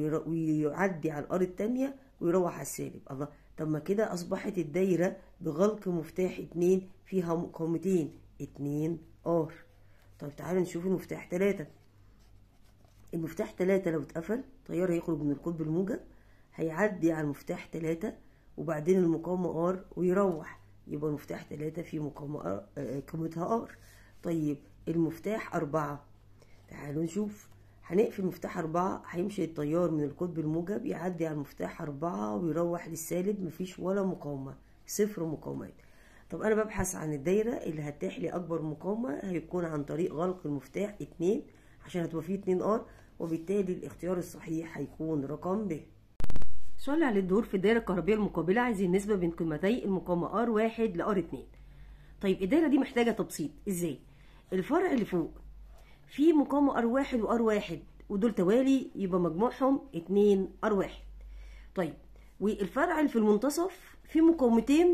ويعدي على الار التانية ويروح على السالب الله طب ما كده اصبحت الدايرة بغلق مفتاح اتنين فيها مقاومتين اتنين ار طب تعالى نشوف المفتاح تلاتة المفتاح تلاتة لو اتقفل التيار هيخرج من القطب الموجب هيعدي على المفتاح تلاتة وبعدين المقاومة ار ويروح يبقى المفتاح تلاتة في مقاومة قيمتها ار طيب المفتاح أربعة تعالوا نشوف هنقفل مفتاح أربعة هيمشي التيار من القطب الموجب يعدي على المفتاح أربعة ويروح للسالب مفيش ولا مقاومة صفر مقاومات طب أنا ببحث عن الدايرة اللي هتتيح لي أكبر مقاومة هيكون عن طريق غلق المفتاح اتنين عشان هتبقى فيه اتنين ار وبالتالي الاختيار الصحيح هيكون رقم ب السؤال على الدور في الدائرة الكهربية المقابلة عايزين النسبة بين قيمتي المقاومة ار واحد لار اتنين طيب الدايرة دي محتاجة تبسيط ازاي؟ الفرع اللي فوق فيه مقاومة ار واحد وار واحد ودول توالي يبقى مجموعهم اتنين ار واحد طيب والفرع اللي في المنتصف فيه مقاومتين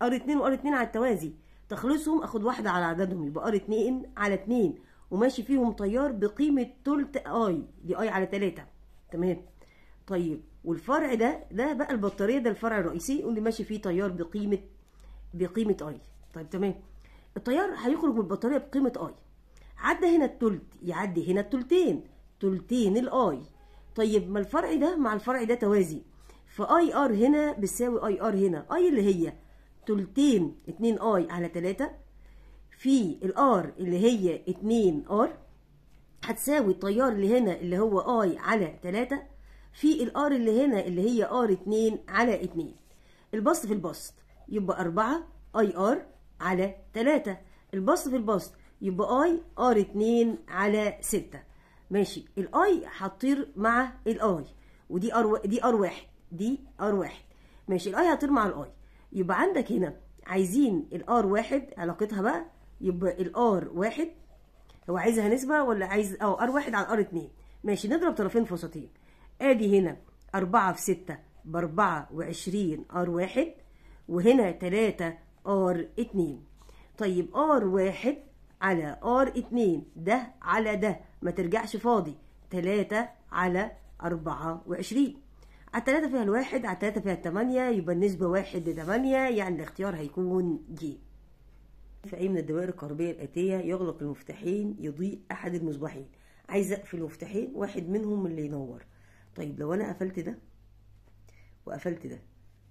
ار 2 وار 2 على التوازي تخلصهم اخد واحده على عددهم يبقى ار 2 على 2 وماشي فيهم تيار بقيمه تلت اي دي اي على 3 تمام طيب والفرع ده ده بقى البطاريه ده الفرع الرئيسي واللي ماشي فيه تيار بقيمه بقيمه اي طيب تمام التيار هيخرج من البطاريه بقيمه اي عدى هنا التلت يعدي هنا التلتين تلتين الاي طيب ما الفرع ده مع الفرع ده توازي فاي ار هنا بتساوي اي ار هنا اي اللي هي تلتين 2 اي على 3 في الار اللي هي 2 ار هتساوي التيار اللي هنا اللي هو اي على 3 في الار اللي هنا اللي هي ار 2 على 2 البسط في البسط يبقى 4 اي ار على 3 البسط في البسط يبقى اي ار 2 على 6 ماشي الاي هتطير مع الاي ودي ار دي ار واحد دي ار واحد ماشي الاي هتطير مع الاي يبقى عندك هنا عايزين الار واحد علاقتها بقى يبقى الار واحد هو عايزها نسبة ولا عايز اه ار واحد على ار اتنين ماشي نضرب طرفين في وسطين ادي هنا أربعة في ستة بأربعة وعشرين ار واحد وهنا تلاتة ار اتنين طيب ار واحد على ار اتنين ده على ده ما ترجعش فاضي تلاتة على أربعة وعشرين على التلاتة فيها الواحد على التلاتة فيها التمانية يبقى النسبة واحد لتمانية يعني الاختيار هيكون ج في أي من الدوائر الكهربية الآتية يغلق المفتاحين يضيء أحد المصباحين عايز أقفل المفتاحين واحد منهم اللي ينور طيب لو أنا قفلت ده وقفلت ده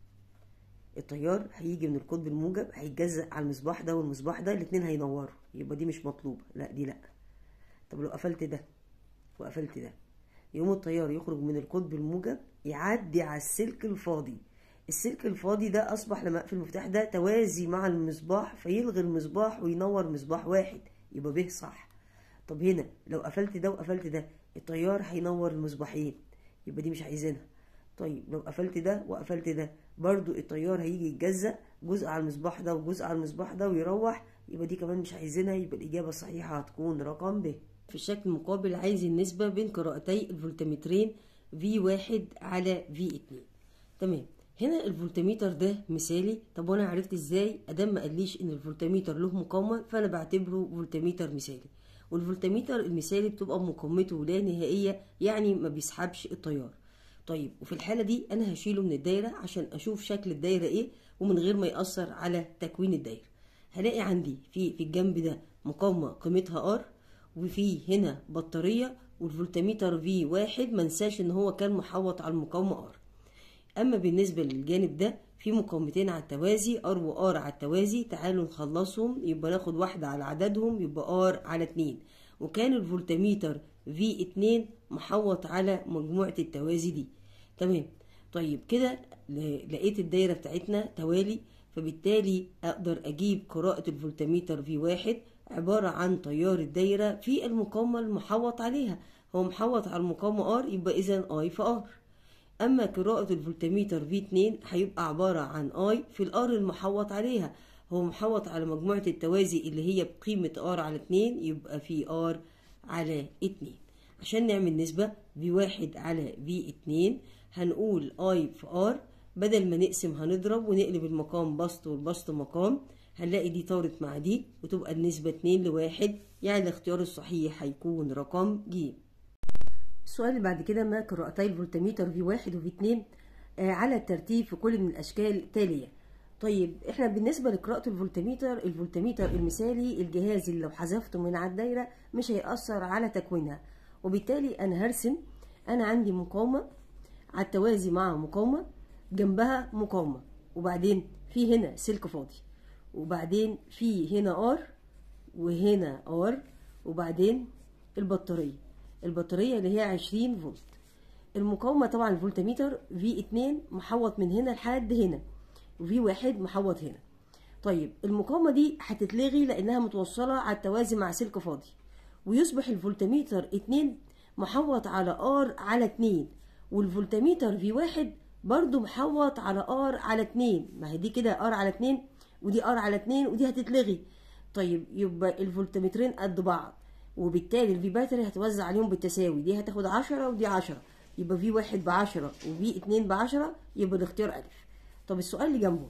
التيار هيجي من القطب الموجب هيتجزأ على المصباح ده والمصباح ده الاتنين هينوروا يبقى دي مش مطلوبة لا دي لا طب لو قفلت ده وقفلت ده يقوم التيار يخرج من القطب الموجب يعدي على السلك الفاضي السلك الفاضي ده اصبح لما اقفل المفتاح ده توازي مع المصباح فيلغي المصباح وينور مصباح واحد يبقى به صح طب هنا لو قفلت ده وقفلت ده التيار هينور المصباحين يبقى دي مش عايزينها طيب لو قفلت ده وقفلت ده برضو التيار هيجي يتجزأ جزء على المصباح ده وجزء على المصباح ده ويروح يبقى دي كمان مش عايزينها يبقى الإجابة الصحيحة هتكون رقم ب في الشكل المقابل عايز النسبة بين قراءتي الفولتمترين V1 على V2 تمام هنا الفولتميتر ده مثالي طب وانا عرفت ازاي ادام ما قاليش ان الفولتميتر له مقاومه فانا بعتبره فولتميتر مثالي والفولتميتر المثالي بتبقى مقاومته لا نهائيه يعني ما بيسحبش التيار طيب وفي الحاله دي انا هشيله من الدايره عشان اشوف شكل الدايره ايه ومن غير ما ياثر على تكوين الدايره هلاقي عندي في في الجنب ده مقاومه قيمتها ار وفي هنا بطاريه والفولتميتر في واحد منساش ان هو كان محوط على المقاومه ار اما بالنسبه للجانب ده في مقاومتين على التوازي ار وار على التوازي تعالوا نخلصهم يبقى ناخد واحده على عددهم يبقى ار على اتنين وكان الفولتميتر في اتنين محوط على مجموعه التوازي دي تمام طيب كده لقيت الدايره بتاعتنا توالي فبالتالي اقدر اجيب قراءه الفولتميتر في واحد عباره عن تيار الدايره في المقاومه المحوط عليها هو محوط على المقاومه ار يبقى اذا اي في ار اما قراءة الفولتميتر V2 هيبقى عبارة عن I في الار المحوط عليها هو محوط على مجموعة التوازي اللي هي بقيمة R على 2 يبقى في R على 2 عشان نعمل نسبة V1 على V2 هنقول I في R بدل ما نقسم هنضرب ونقلب المقام بسط والبسط مقام هنلاقي دي طارت مع دي وتبقى النسبة 2 لواحد يعني الاختيار الصحيح هيكون رقم ج السؤال اللي بعد كده ما قراءتي الفولتميتر في واحد وفي اتنين آه على الترتيب في كل من الأشكال التالية طيب احنا بالنسبة لقراءة الفولتميتر الفولتميتر المثالي الجهاز اللي لو حذفته من على الدايرة مش هيأثر على تكوينها وبالتالي أنا هرسم أنا عندي مقاومة على التوازي مع مقاومة جنبها مقاومة وبعدين في هنا سلك فاضي وبعدين في هنا ار وهنا ار وبعدين البطارية البطارية اللي هي 20 فولت المقاومة طبعا الفولتميتر V2 محوط من هنا لحد هنا وV1 محوط هنا طيب المقاومة دي هتتلغي لأنها متوصلة على التوازي مع سلك فاضي ويصبح الفولتميتر 2 محوط على R على 2 والفولتميتر V1 برضو محوط على R على 2 ما هي دي كده R على 2 ودي R على 2 ودي هتتلغي طيب يبقى الفولتمترين قد بعض وبالتالي الفي باتري هتوزع عليهم بالتساوي دي هتاخد 10 ودي 10 يبقى في واحد ب 10 وفي اتنين ب 10 يبقى الاختيار ألف طب السؤال اللي جنبه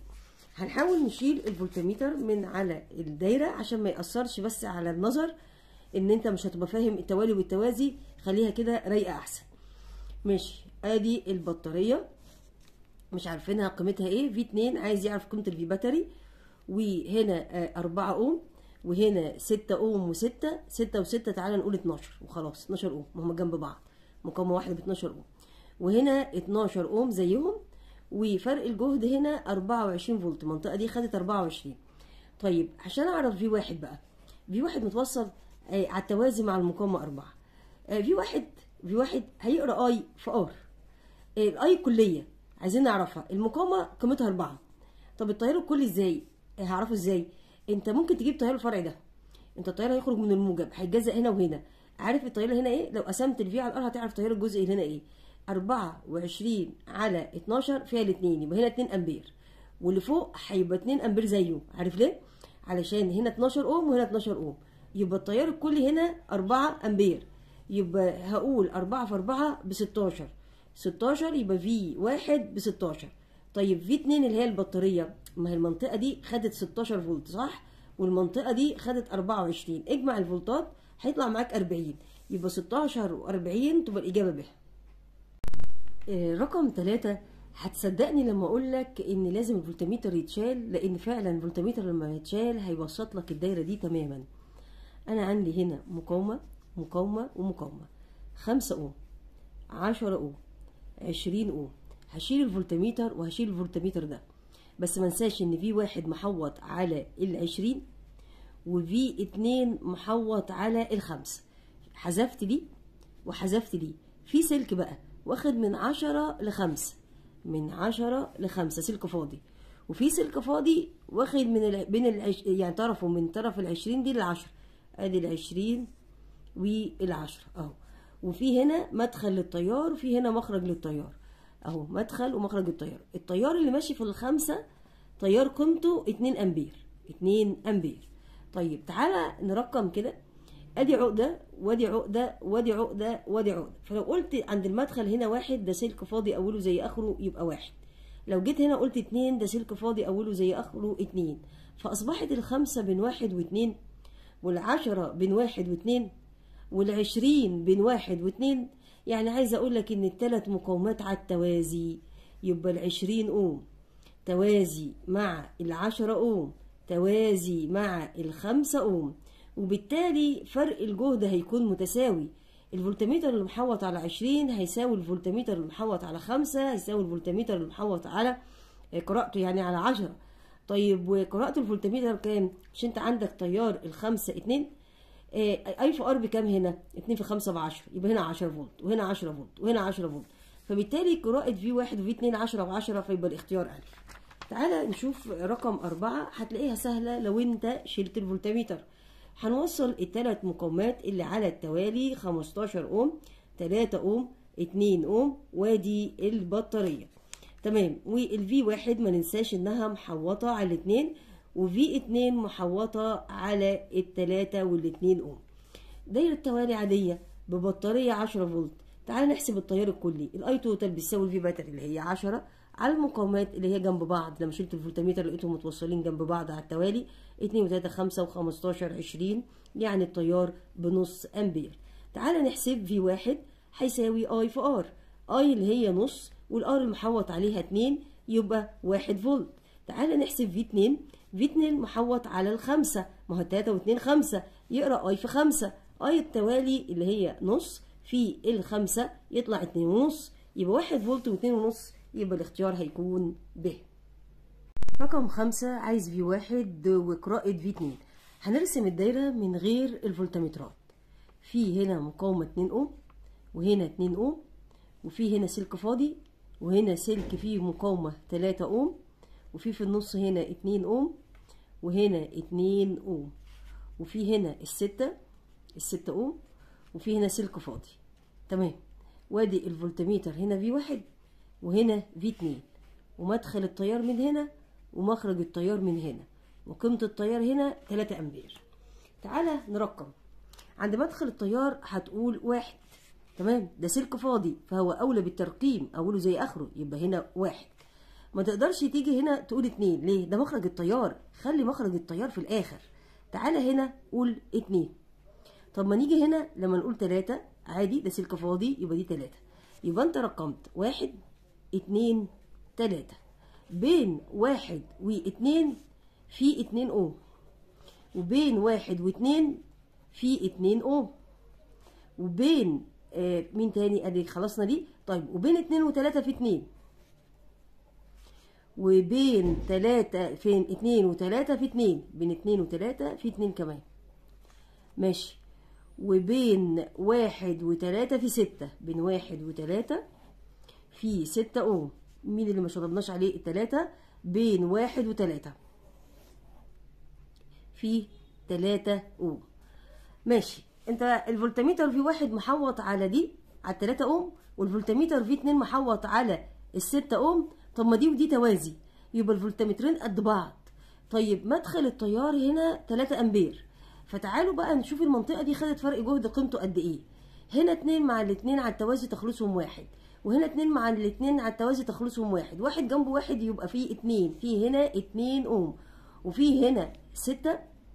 هنحاول نشيل الفولتميتر من على الدايره عشان ما ياثرش بس على النظر ان انت مش هتبقى فاهم التوالي والتوازي خليها كده رايقه احسن ماشي ادي البطاريه مش عارفينها قيمتها ايه في 2 عايز يعرف قيمه الفي باتري وهنا 4 اوم وهنا 6 اوم و6 6 و6 تعالى نقول 12 وخلاص 12 اوم ما هم جنب بعض مقاومه واحده ب 12 اوم وهنا 12 اوم زيهم وفرق الجهد هنا 24 فولت المنطقه دي خدت 24 طيب عشان اعرف في واحد بقى في واحد متوصل على التوازي مع المقاومه 4 في واحد في واحد هيقرا اي في ار الاي كليه عايزين نعرفها المقاومه قيمتها 4 طب التيار الكلي ازاي هعرفه ازاي انت ممكن تجيب تيار الفرع ده انت التيار هيخرج من الموجب هيتجزأ هنا وهنا عارف التيار هنا ايه لو قسمت الفي على الار هتعرف تيار الجزء هنا ايه 24 على 12 فيها الاثنين يبقى هنا 2 امبير واللي فوق هيبقى 2 امبير زيه عارف ليه علشان هنا 12 اوم وهنا 12 اوم يبقى التيار الكلي هنا 4 امبير يبقى هقول 4 في 4 ب 16 16 يبقى في واحد ب 16 طيب في 2 اللي هي البطاريه ما هي المنطقه دي خدت 16 فولت صح والمنطقه دي خدت 24 اجمع الفولتات هيطلع معاك 40 يبقى 16 و40 تبقى الاجابه ب رقم 3 هتصدقني لما اقول لك ان لازم الفولتميتر يتشال لان فعلا الفولتميتر لما يتشال هيبسط لك الدايره دي تماما انا عندي هنا مقاومه مقاومه ومقاومه 5 اوم 10 اوم 20 اوم هشيل الفولتميتر وهشيل الفولتميتر ده بس ما انساش ان في واحد محوط على العشرين وفي اتنين محوط على الخمسة حذفت دي وحذفت دي في سلك بقى واخد من عشرة لخمسة من عشرة لخمسة سلك فاضي وفي سلك فاضي واخد من ال... بين العش... يعني طرفه من طرف العشرين دي للعشرة ادي العشرين والعشرة اهو وفي هنا مدخل للتيار وفي هنا مخرج للتيار اهو مدخل ومخرج التيار التيار اللي ماشي في الخمسة تيار قيمته 2 امبير 2 امبير طيب تعالى نرقم كده ادي عقده وادي عقده وادي عقده وادي عقده فلو قلت عند المدخل هنا واحد ده سلك فاضي اوله زي اخره يبقى واحد لو جيت هنا قلت اتنين ده سلك فاضي اوله زي اخره اتنين فاصبحت الخمسة بين واحد واتنين والعشرة بين واحد واتنين والعشرين بين واحد واتنين يعني عايزه اقول لك ان الثلاث مقاومات على التوازي يبقى العشرين اوم توازي مع العشرة اوم توازي مع الخمسة اوم وبالتالي فرق الجهد هيكون متساوي الفولتميتر اللي محوط على عشرين هيساوي الفولتميتر اللي محوط على خمسة هيساوي الفولتميتر اللي محوط على قراءته يعني على عشرة طيب وقراءة الفولتميتر كام؟ مش انت عندك تيار الخمسة اتنين اي في ار بكام هنا 2 في 5 ب 10 يبقى هنا 10 فولت وهنا 10 فولت وهنا 10 فولت فبالتالي قراءة في 1 وفي 2 10 و10 فيبقى الاختيار ألف تعالى نشوف رقم أربعة هتلاقيها سهلة لو أنت شلت الفولتميتر هنوصل الثلاث مقاومات اللي على التوالي 15 أوم 3 أوم 2 أوم وادي البطارية تمام والفي واحد ما ننساش انها محوطة على الاتنين وفي اتنين محوطة على التلاتة والاتنين اوم دايرة توالي عادية ببطارية عشرة فولت تعال نحسب التيار الكلي الاي توتال بيساوي الفي باتري اللي هي عشرة على المقاومات اللي هي جنب بعض لما شلت الفولتميتر لقيتهم متوصلين جنب بعض على التوالي اتنين وتلاتة خمسة وخمستاشر عشرين يعني التيار بنص امبير تعال نحسب في واحد هيساوي اي في ار اي اللي هي نص والار المحوط عليها اتنين يبقى واحد فولت تعال نحسب في اتنين في اتنين محوط على الخمسة ما هو تلاتة واتنين خمسة يقرأ اي في خمسة اي التوالي اللي هي نص في الخمسة يطلع اتنين ونص يبقى واحد فولت واتنين ونص يبقى الاختيار هيكون ب رقم خمسة عايز في واحد وقراءة في اتنين هنرسم الدايرة من غير الفولتمترات في هنا مقاومة اتنين اوم وهنا اتنين اوم وفي هنا سلك فاضي وهنا سلك فيه مقاومة تلاتة اوم وفي في النص هنا اتنين اوم وهنا اتنين اوم وفي هنا الستة الستة اوم وفي هنا سلك فاضي تمام وادي الفولتميتر هنا في واحد وهنا في اتنين ومدخل التيار من هنا ومخرج التيار من هنا وقيمة التيار هنا تلاتة امبير تعالى نرقم عند مدخل التيار هتقول واحد تمام ده سلك فاضي فهو اولى بالترقيم اوله زي اخره يبقى هنا واحد ما تقدرش تيجي هنا تقول اتنين ليه ده مخرج التيار خلي مخرج التيار في الاخر تعالى هنا قول اتنين طب ما نيجي هنا لما نقول تلاتة عادي ده سلك فاضي يبقى دي تلاتة يبقى انت رقمت واحد اتنين تلاتة بين واحد واتنين في اتنين اوم وبين واحد واتنين في اتنين اوم وبين آه مين تاني ادي خلصنا دي طيب وبين اتنين وتلاتة في اتنين وبين تلاتة فين اتنين وتلاتة في اتنين بين اتنين وتلاتة في اتنين كمان ماشي وبين واحد وتلاتة في ستة بين واحد وتلاتة في ستة اوم مين اللي ما شربناش عليه التلاتة بين واحد وتلاتة في تلاتة اوم ماشي انت الفولتميتر في واحد محوط على دي على التلاتة اوم والفولتميتر في اتنين محوط على الستة اوم طب ما دي ودي توازي يبقى الفولتمترين قد بعض طيب مدخل التيار هنا 3 امبير فتعالوا بقى نشوف المنطقه دي خدت فرق جهد قيمته قد ايه هنا اتنين مع الاتنين على التوازي تخلصهم واحد وهنا اتنين مع الاتنين على التوازي تخلصهم واحد واحد جنب واحد يبقى فيه اتنين في هنا اتنين اوم وفي هنا ستة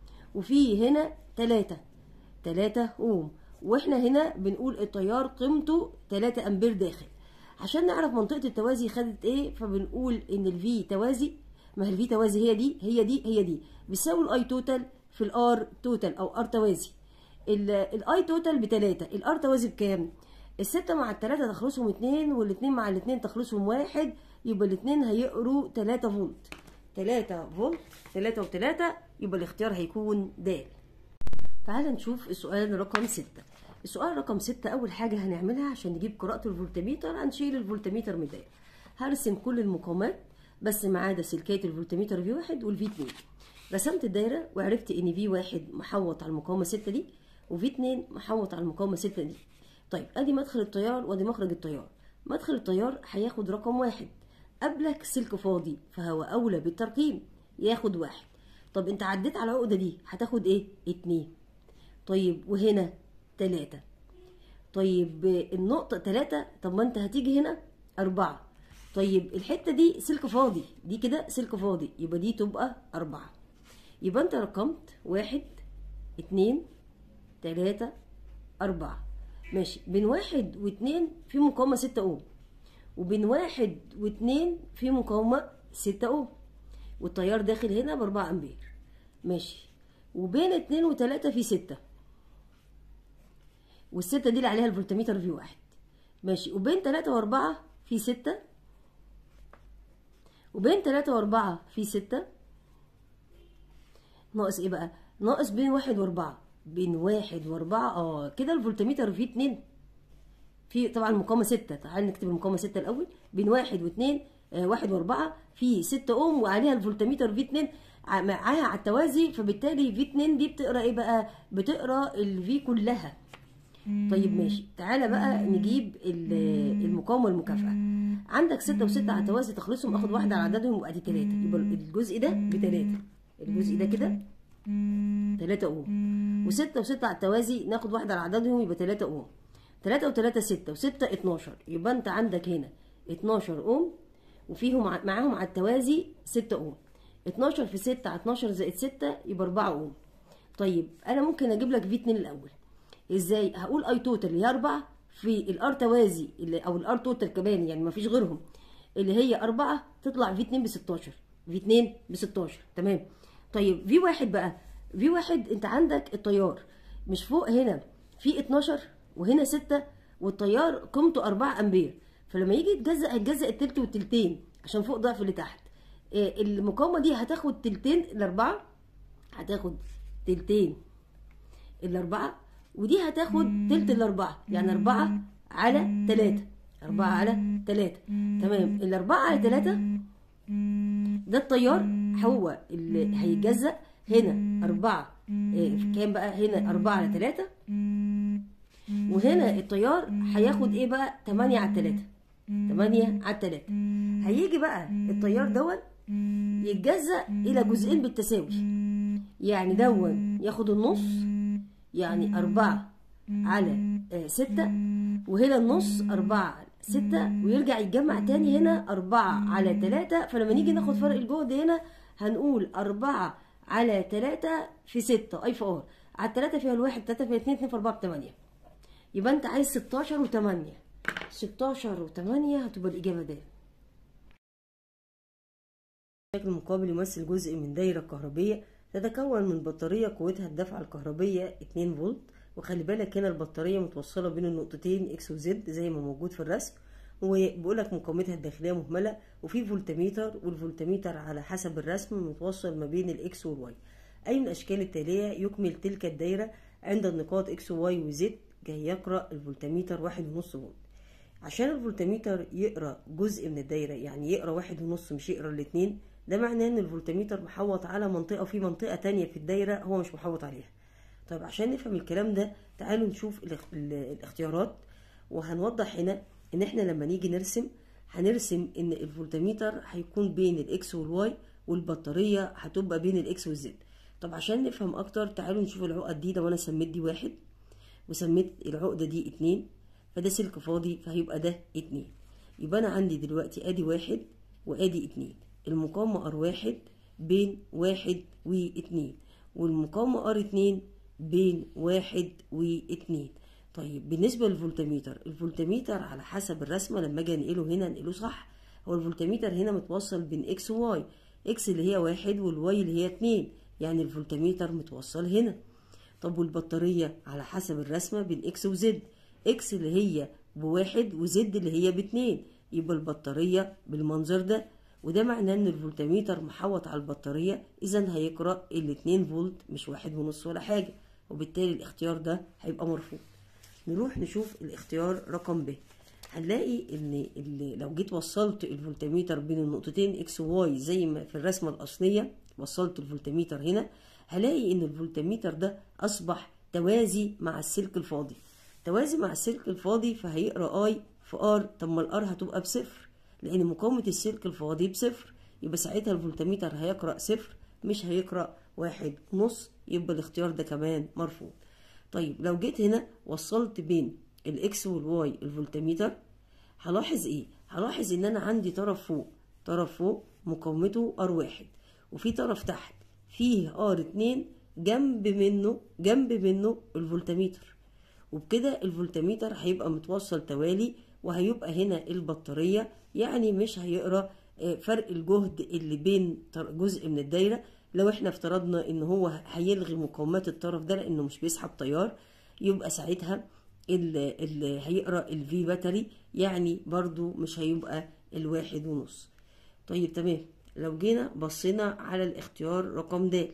وفي هنا تلاتة تلاتة اوم واحنا هنا بنقول التيار قيمته تلاتة امبير داخل عشان نعرف منطقة التوازي خدت ايه فبنقول ان الفي توازي ما هي الفي توازي هي دي هي دي هي دي بيساوي الاي توتال في الار توتال او ار توازي الاي توتال بتلاتة الار توازي بكام الستة مع التلاتة تخلصهم اتنين والاتنين مع الاتنين تخلصهم واحد يبقى الاتنين هيقروا تلاتة فولت تلاتة فولت تلاتة وتلاتة يبقى الاختيار هيكون د تعال نشوف السؤال رقم ستة السؤال رقم ستة أول حاجة هنعملها عشان نجيب قراءة الفولتميتر هنشيل الفولتميتر من الدايرة هرسم كل المقاومات بس ما عدا سلكات الفولتميتر في واحد والفي اتنين رسمت الدايرة وعرفت إن في واحد محوط على المقاومة ستة دي وفي اتنين محوط على المقاومة ستة دي طيب أدي مدخل التيار وأدي مخرج التيار مدخل التيار هياخد رقم واحد قبلك سلك فاضي فهو أولى بالترقيم ياخد واحد طب أنت عديت على العقدة دي هتاخد إيه؟ اتنين طيب وهنا تلاتة طيب النقطة تلاتة طب ما انت هتيجي هنا أربعة طيب الحتة دي سلك فاضي دي كده سلك فاضي يبقى دي تبقى أربعة يبقى انت رقمت واحد اتنين تلاتة أربعة ماشي بين واحد واتنين في مقاومة ستة أوم وبين واحد واتنين في مقاومة ستة أوم والتيار داخل هنا بأربعة أمبير ماشي وبين اتنين وتلاتة في ستة والستة دي اللي عليها الفولتميتر في واحد ماشي وبين تلاتة وأربعة في ستة وبين تلاتة وأربعة في ستة ناقص ايه بقى؟ ناقص بين واحد وأربعة بين واحد وأربعة اه كده الفولتميتر فيه اتنين في طبعا المقاومة ستة تعال نكتب المقاومة ستة الأول بين واحد واتنين آه واحد وأربعة في ستة أوم وعليها الفولتميتر في اتنين معاها على التوازي فبالتالي في اتنين دي بتقرا ايه بقى؟ بتقرا الفي كلها طيب ماشي تعالى بقى نجيب المقاومه المكافئه عندك ستة وستة على التوازي تخلصهم اخد واحده على عددهم يبقى دي تلاتة يبقى الجزء ده بتلاتة الجزء ده كده تلاتة اوم وستة وستة على التوازي ناخد واحده على عددهم يبقى تلاتة اوم تلاتة وتلاتة ستة وستة اتناشر يبقى انت عندك هنا اتناشر اوم وفيهم معاهم على التوازي ستة اوم اتناشر في ستة على اتناشر زائد ستة يبقى اربعة اوم طيب انا ممكن اجيب لك في اتنين الاول ازاي هقول اي توتال اللي هي 4 في الار توازي اللي او الار توتال كمان يعني ما فيش غيرهم اللي هي 4 تطلع في 2 ب 16 في 2 ب 16 تمام طيب في واحد بقى في واحد انت عندك التيار مش فوق هنا في 12 وهنا 6 والتيار قيمته 4 امبير فلما يجي يتجزأ هيتجزأ التلت والتلتين عشان فوق ضعف اللي تحت المقاومه دي هتاخد تلتين الاربعه هتاخد تلتين الاربعه ودي هتاخد تلت الأربعة يعني أربعة على تلاتة أربعة على تلاتة تمام الأربعة على تلاتة ده التيار هو اللي هيتجزأ هنا أربعة إيه كام بقى هنا أربعة على تلاتة وهنا التيار هياخد إيه بقى تمانية على تلاتة تمانية على تلاتة هيجي بقى التيار دون يتجزأ إلى جزئين بالتساوي يعني دون ياخد النص يعني أربعة على ستة وهنا النص أربعة ستة ويرجع يتجمع تاني هنا أربعة على تلاتة فلما نيجي ناخد فرق الجهد هنا هنقول أربعة على تلاتة في ستة أي في ار على التلاتة فيها الواحد تلاتة فيها اتنين اتنين في أربعة بتمانية يبقى أنت عايز ستاشر وتمانية ستاشر وتمانية هتبقى الإجابة د الشكل المقابل يمثل جزء من دايرة كهربية تتكون من بطارية قوتها الدفعة الكهربية 2 فولت وخلي بالك هنا البطارية متوصلة بين النقطتين اكس وزد زي ما موجود في الرسم وبيقولك مقاومتها الداخلية مهملة وفي فولتميتر والفولتميتر على حسب الرسم متوصل ما بين الاكس والواي أي من الأشكال التالية يكمل تلك الدايرة عند النقاط اكس وواي وزد جاي يقرأ الفولتميتر واحد ونص فولت عشان الفولتميتر يقرأ جزء من الدايرة يعني يقرأ واحد ونص مش يقرأ الاتنين ده معناه ان الفولتميتر محوط على منطقة في منطقة تانية في الدايرة هو مش محوط عليها طيب عشان نفهم الكلام ده تعالوا نشوف الاخ- ال- الاختيارات وهنوضح هنا ان احنا لما نيجي نرسم هنرسم ان الفولتميتر هيكون بين الاكس والواي والبطارية هتبقى بين الاكس والزد طب عشان نفهم اكتر تعالوا نشوف العقد دي لو انا سميت دي واحد وسميت العقدة دي اتنين فده سلك فاضي فهيبقى ده اتنين يبقى انا عندي دلوقتي ادي واحد وادي اتنين المقاومة ار واحد بين واحد واتنين والمقاومة ار اتنين بين واحد واتنين طيب بالنسبة للفولتميتر الفولتميتر على حسب الرسمة لما اجي انقله هنا انقله صح هو الفولتميتر هنا متوصل بين اكس وواي اكس اللي هي واحد والواي اللي هي اتنين يعني الفولتميتر متوصل هنا طب والبطارية على حسب الرسمة بين اكس وزد اكس اللي هي بواحد وزد اللي هي باتنين يبقى البطارية بالمنظر ده وده معناه ان الفولتميتر محوط على البطارية اذا هيقرأ الاتنين فولت مش واحد ونص ولا حاجة وبالتالي الاختيار ده هيبقى مرفوض نروح نشوف الاختيار رقم ب هنلاقي ان اللي لو جيت وصلت الفولتميتر بين النقطتين اكس وواي زي ما في الرسمه الاصليه وصلت الفولتميتر هنا هلاقي ان الفولتميتر ده اصبح توازي مع السلك الفاضي توازي مع السلك الفاضي فهيقرا اي في ار طب ما الار هتبقى بصفر لان مقاومه السلك الفاضي بصفر يبقى ساعتها الفولتميتر هيقرا صفر مش هيقرا واحد ونص يبقى الاختيار ده كمان مرفوض طيب لو جيت هنا وصلت بين الاكس والواي الفولتميتر هلاحظ ايه هلاحظ ان انا عندي طرف فوق طرف فوق مقاومته ار واحد وفي طرف تحت فيه ار اتنين جنب منه جنب منه الفولتميتر وبكده الفولتميتر هيبقى متوصل توالي وهيبقى هنا البطارية يعني مش هيقرا آه، فرق الجهد اللي بين طر- جزء من الدايرة لو احنا افترضنا ان هو هيلغي مقاومات الطرف ده لانه مش بيسحب تيار يبقى ساعتها اللي, اللي هيقرا الفي باتري يعني برضو مش هيبقى الواحد ونص طيب تمام لو جينا بصينا على الاختيار رقم د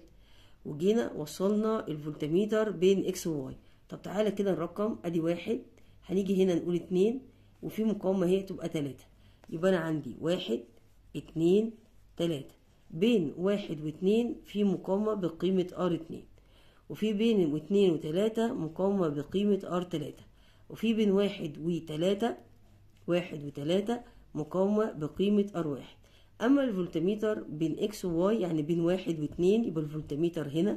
وجينا وصلنا الفولتميتر بين اكس وواي طب تعالى كده نرقم ادي واحد هنيجي هنا نقول اتنين وفي مقاومة هي تبقى تلاتة يبقى انا عندي واحد اتنين تلاتة بين واحد واتنين في مقاومة بقيمة ار اتنين وفي بين واتنين وتلاتة مقاومة بقيمة ار تلاتة وفي بين واحد وتلاتة واحد وتلاتة مقاومة بقيمة ار واحد أما الفولتميتر بين اكس وواي يعني بين واحد واتنين يبقى الفولتميتر هنا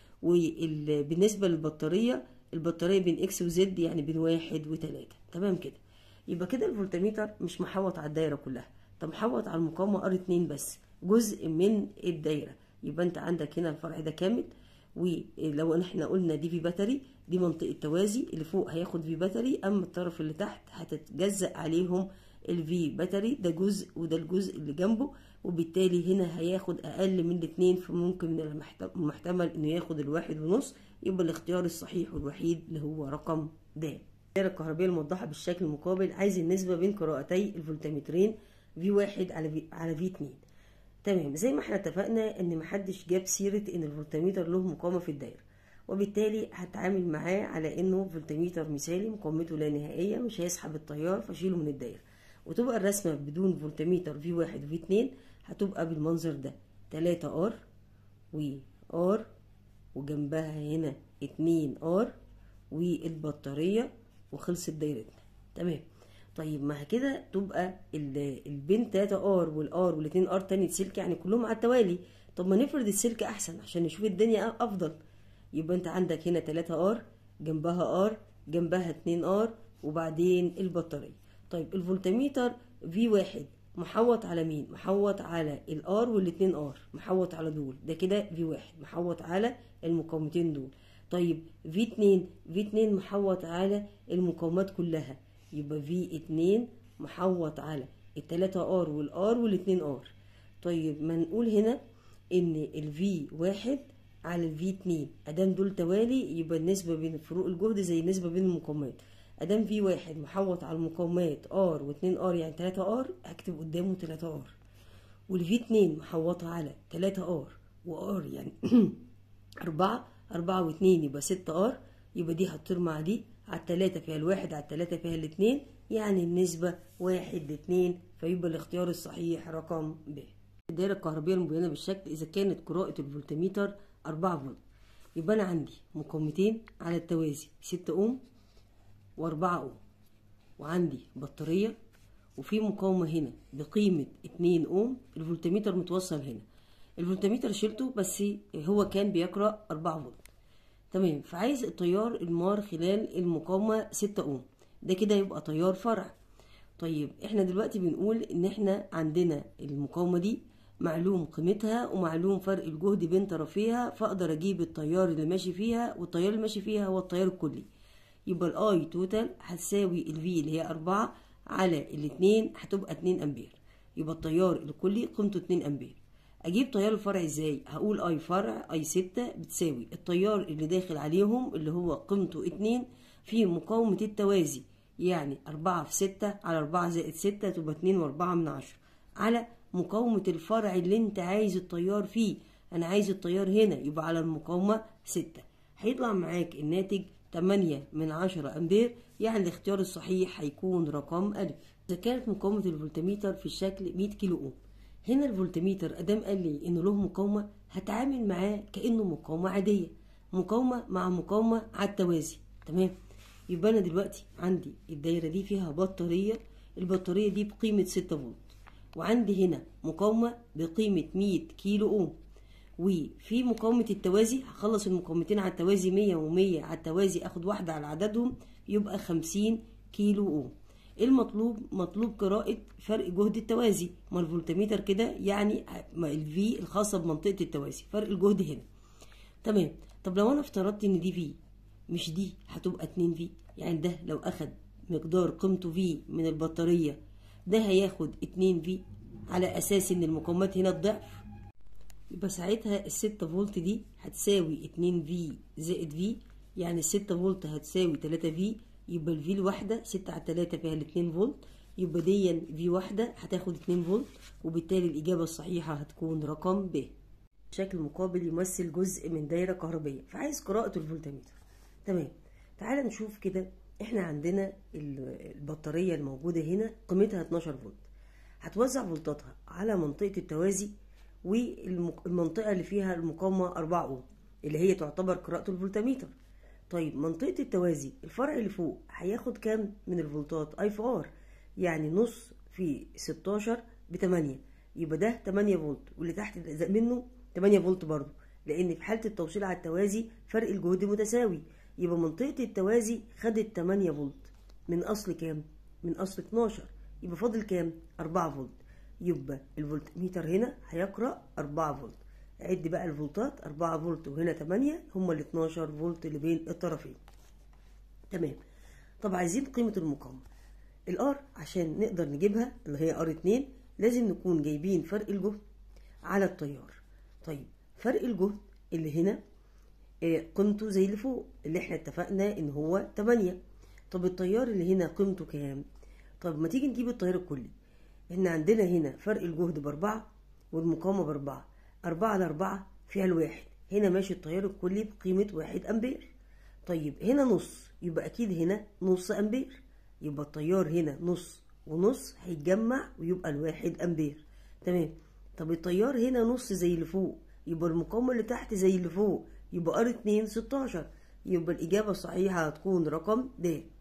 وبالنسبة للبطارية البطارية بين اكس وزد يعني بين واحد وتلاتة تمام كده يبقى كده الفولتميتر مش محوط على الدايرة كلها ده محوط على المقاومة ار اتنين بس جزء من الدايرة يبقى انت عندك هنا الفرع ده كامل ولو احنا قلنا دي في باتري دي منطقة توازي اللي فوق هياخد في باتري اما الطرف اللي تحت هتتجزأ عليهم الفي باتري ده جزء وده الجزء اللي جنبه وبالتالي هنا هياخد اقل من الاتنين فممكن من المحت- المحتمل انه ياخد الواحد ونص يبقى الاختيار الصحيح والوحيد اللي هو رقم د الدائرة الكهربية الموضحة بالشكل المقابل عايز النسبة بين قراءتي الفولتمترين في واحد على في على في اتنين تمام زي ما احنا اتفقنا ان محدش جاب سيرة ان الفولتميتر له مقاومة في الدايرة وبالتالي هتعامل معاه على انه فولتميتر مثالي مقاومته لا نهائية مش هيسحب التيار فشيله من الدايرة وتبقى الرسمة بدون فولتميتر في واحد وفي اتنين هتبقى بالمنظر ده تلاتة ار و ار وجنبها هنا اتنين ار والبطارية وخلصت دايرتنا تمام طيب ما كده تبقى ال- البين 3 ار والار والاتنين ار تاني سلك يعني كلهم على التوالي طب ما نفرض السلك احسن عشان نشوف الدنيا أ- افضل يبقى انت عندك هنا 3 ار جنبها ار جنبها 2 ار وبعدين البطارية طيب الفولتميتر في واحد محوط على مين محوط على الار والاتنين ار محوط على دول ده كده في واحد محوط على المقاومتين دول طيب في اتنين في اتنين محوط على المقاومات كلها يبقى في اتنين محوط على التلاتة ار والار والاتنين ار طيب ما نقول هنا ان الفي واحد على الفي اتنين ادام دول توالي يبقى النسبة بين فروق الجهد زي النسبة بين المقاومات ادام في واحد محوط على المقاومات ار واتنين ار يعني تلاتة ار هكتب قدامه تلاتة ار والفي اتنين محوطة على تلاتة ار وار يعني أربعة أربعة واتنين يبقى ستة ار يبقى دي هتطير مع دي على التلاتة فيها الواحد على التلاتة فيها الاتنين يعني النسبة واحد لاتنين فيبقى الاختيار الصحيح رقم ب الدائرة الكهربية المبينة بالشكل إذا كانت قراءة الفولتميتر أربعة فولت يبقى أنا عندي مقاومتين على التوازي ستة أوم وأربعة أوم وعندي بطارية وفي مقاومة هنا بقيمة اتنين أوم الفولتميتر متوصل هنا الفولتميتر شلته بس هو كان بيقرأ أربعة فولت تمام فعايز التيار المار خلال المقاومة ستة أوم ده كده يبقى تيار فرع طيب احنا دلوقتي بنقول ان احنا عندنا المقاومة دي معلوم قيمتها ومعلوم فرق الجهد بين طرفيها فاقدر اجيب التيار اللي ماشي فيها والتيار اللي ماشي فيها هو التيار الكلي يبقى الاي توتال هتساوي الفي اللي هي أربعة على الاتنين هتبقى اتنين امبير يبقى التيار الكلي قيمته اتنين امبير اجيب تيار الفرع ازاي هقول اي فرع اي ستة بتساوي التيار اللي داخل عليهم اللي هو قيمته اتنين في مقاومة التوازي يعني أربعة في ستة على أربعة زائد ستة تبقى اتنين وأربعة من عشرة على مقاومة الفرع اللي انت عايز التيار فيه أنا عايز التيار هنا يبقى على المقاومة ستة هيطلع معاك الناتج تمانية من عشرة أمبير يعني الاختيار الصحيح هيكون رقم ألف إذا كانت مقاومة الفولتميتر في الشكل 100 كيلو أوم هنا الفولتميتر أدام قال لي إنه له مقاومة هتعامل معاه كأنه مقاومة عادية مقاومة مع مقاومة على التوازي تمام يبقى انا دلوقتي عندي الدايره دي فيها بطاريه البطاريه دي بقيمه 6 فولت وعندي هنا مقاومه بقيمه 100 كيلو اوم وفي مقاومه التوازي هخلص المقاومتين على التوازي 100 و100 على التوازي اخد واحده على عددهم يبقى 50 كيلو اوم المطلوب مطلوب قراءة فرق جهد التوازي ما الفولتميتر كده يعني الفي الخاصة بمنطقة التوازي فرق الجهد هنا تمام طب لو انا افترضت ان دي في مش دي هتبقى 2 في يعني ده لو اخد مقدار قيمته في من البطارية ده هياخد 2 في على اساس ان المقاومات هنا الضعف يبقى ساعتها الستة فولت دي هتساوي 2 في زائد في يعني الستة فولت هتساوي 3 في يبقى الفي الواحدة ستة على تلاتة فيها الاتنين فولت يبقى دي في واحدة هتاخد 2 فولت وبالتالي الإجابة الصحيحة هتكون رقم ب شكل مقابل يمثل جزء من دايرة كهربية فعايز قراءة الفولتميتر تمام تعال نشوف كده احنا عندنا البطارية الموجودة هنا قيمتها 12 فولت هتوزع فولتاتها على منطقة التوازي والمنطقة اللي فيها المقاومة 4 اوم اللي هي تعتبر قراءة الفولتميتر طيب منطقة التوازي الفرع اللي فوق هياخد كام من الفولتات اي في ار يعني نص في 16 ب 8 يبقى ده 8 فولت واللي تحت منه 8 فولت برضه لان في حالة التوصيل على التوازي فرق الجهد متساوي يبقى منطقة التوازي خدت 8 فولت من أصل كام؟ من أصل 12 يبقى فاضل كام؟ 4 فولت يبقى الفولتميتر هنا هيقرأ 4 فولت عد بقى الفولتات 4 فولت وهنا 8 هما ال 12 فولت اللي بين الطرفين تمام طب عايزين قيمة المقاومة الار عشان نقدر نجيبها اللي هي ار 2 لازم نكون جايبين فرق الجهد على التيار طيب فرق الجهد اللي هنا قيمته زي اللي فوق اللي احنا اتفقنا ان هو 8 طب التيار اللي هنا قيمته كام طب ما تيجي نجيب التيار الكلي احنا عندنا هنا فرق الجهد باربعة والمقاومة باربعة أربعة على أربعة فيها الواحد هنا ماشي التيار الكلي بقيمة واحد أمبير طيب هنا نص يبقى أكيد هنا نص أمبير يبقى التيار هنا نص ونص هيتجمع ويبقى الواحد أمبير تمام طب التيار هنا نص زي اللي فوق يبقى المقاومة اللي تحت زي اللي فوق يبقى ار 2 16 يبقى الإجابة الصحيحة هتكون رقم د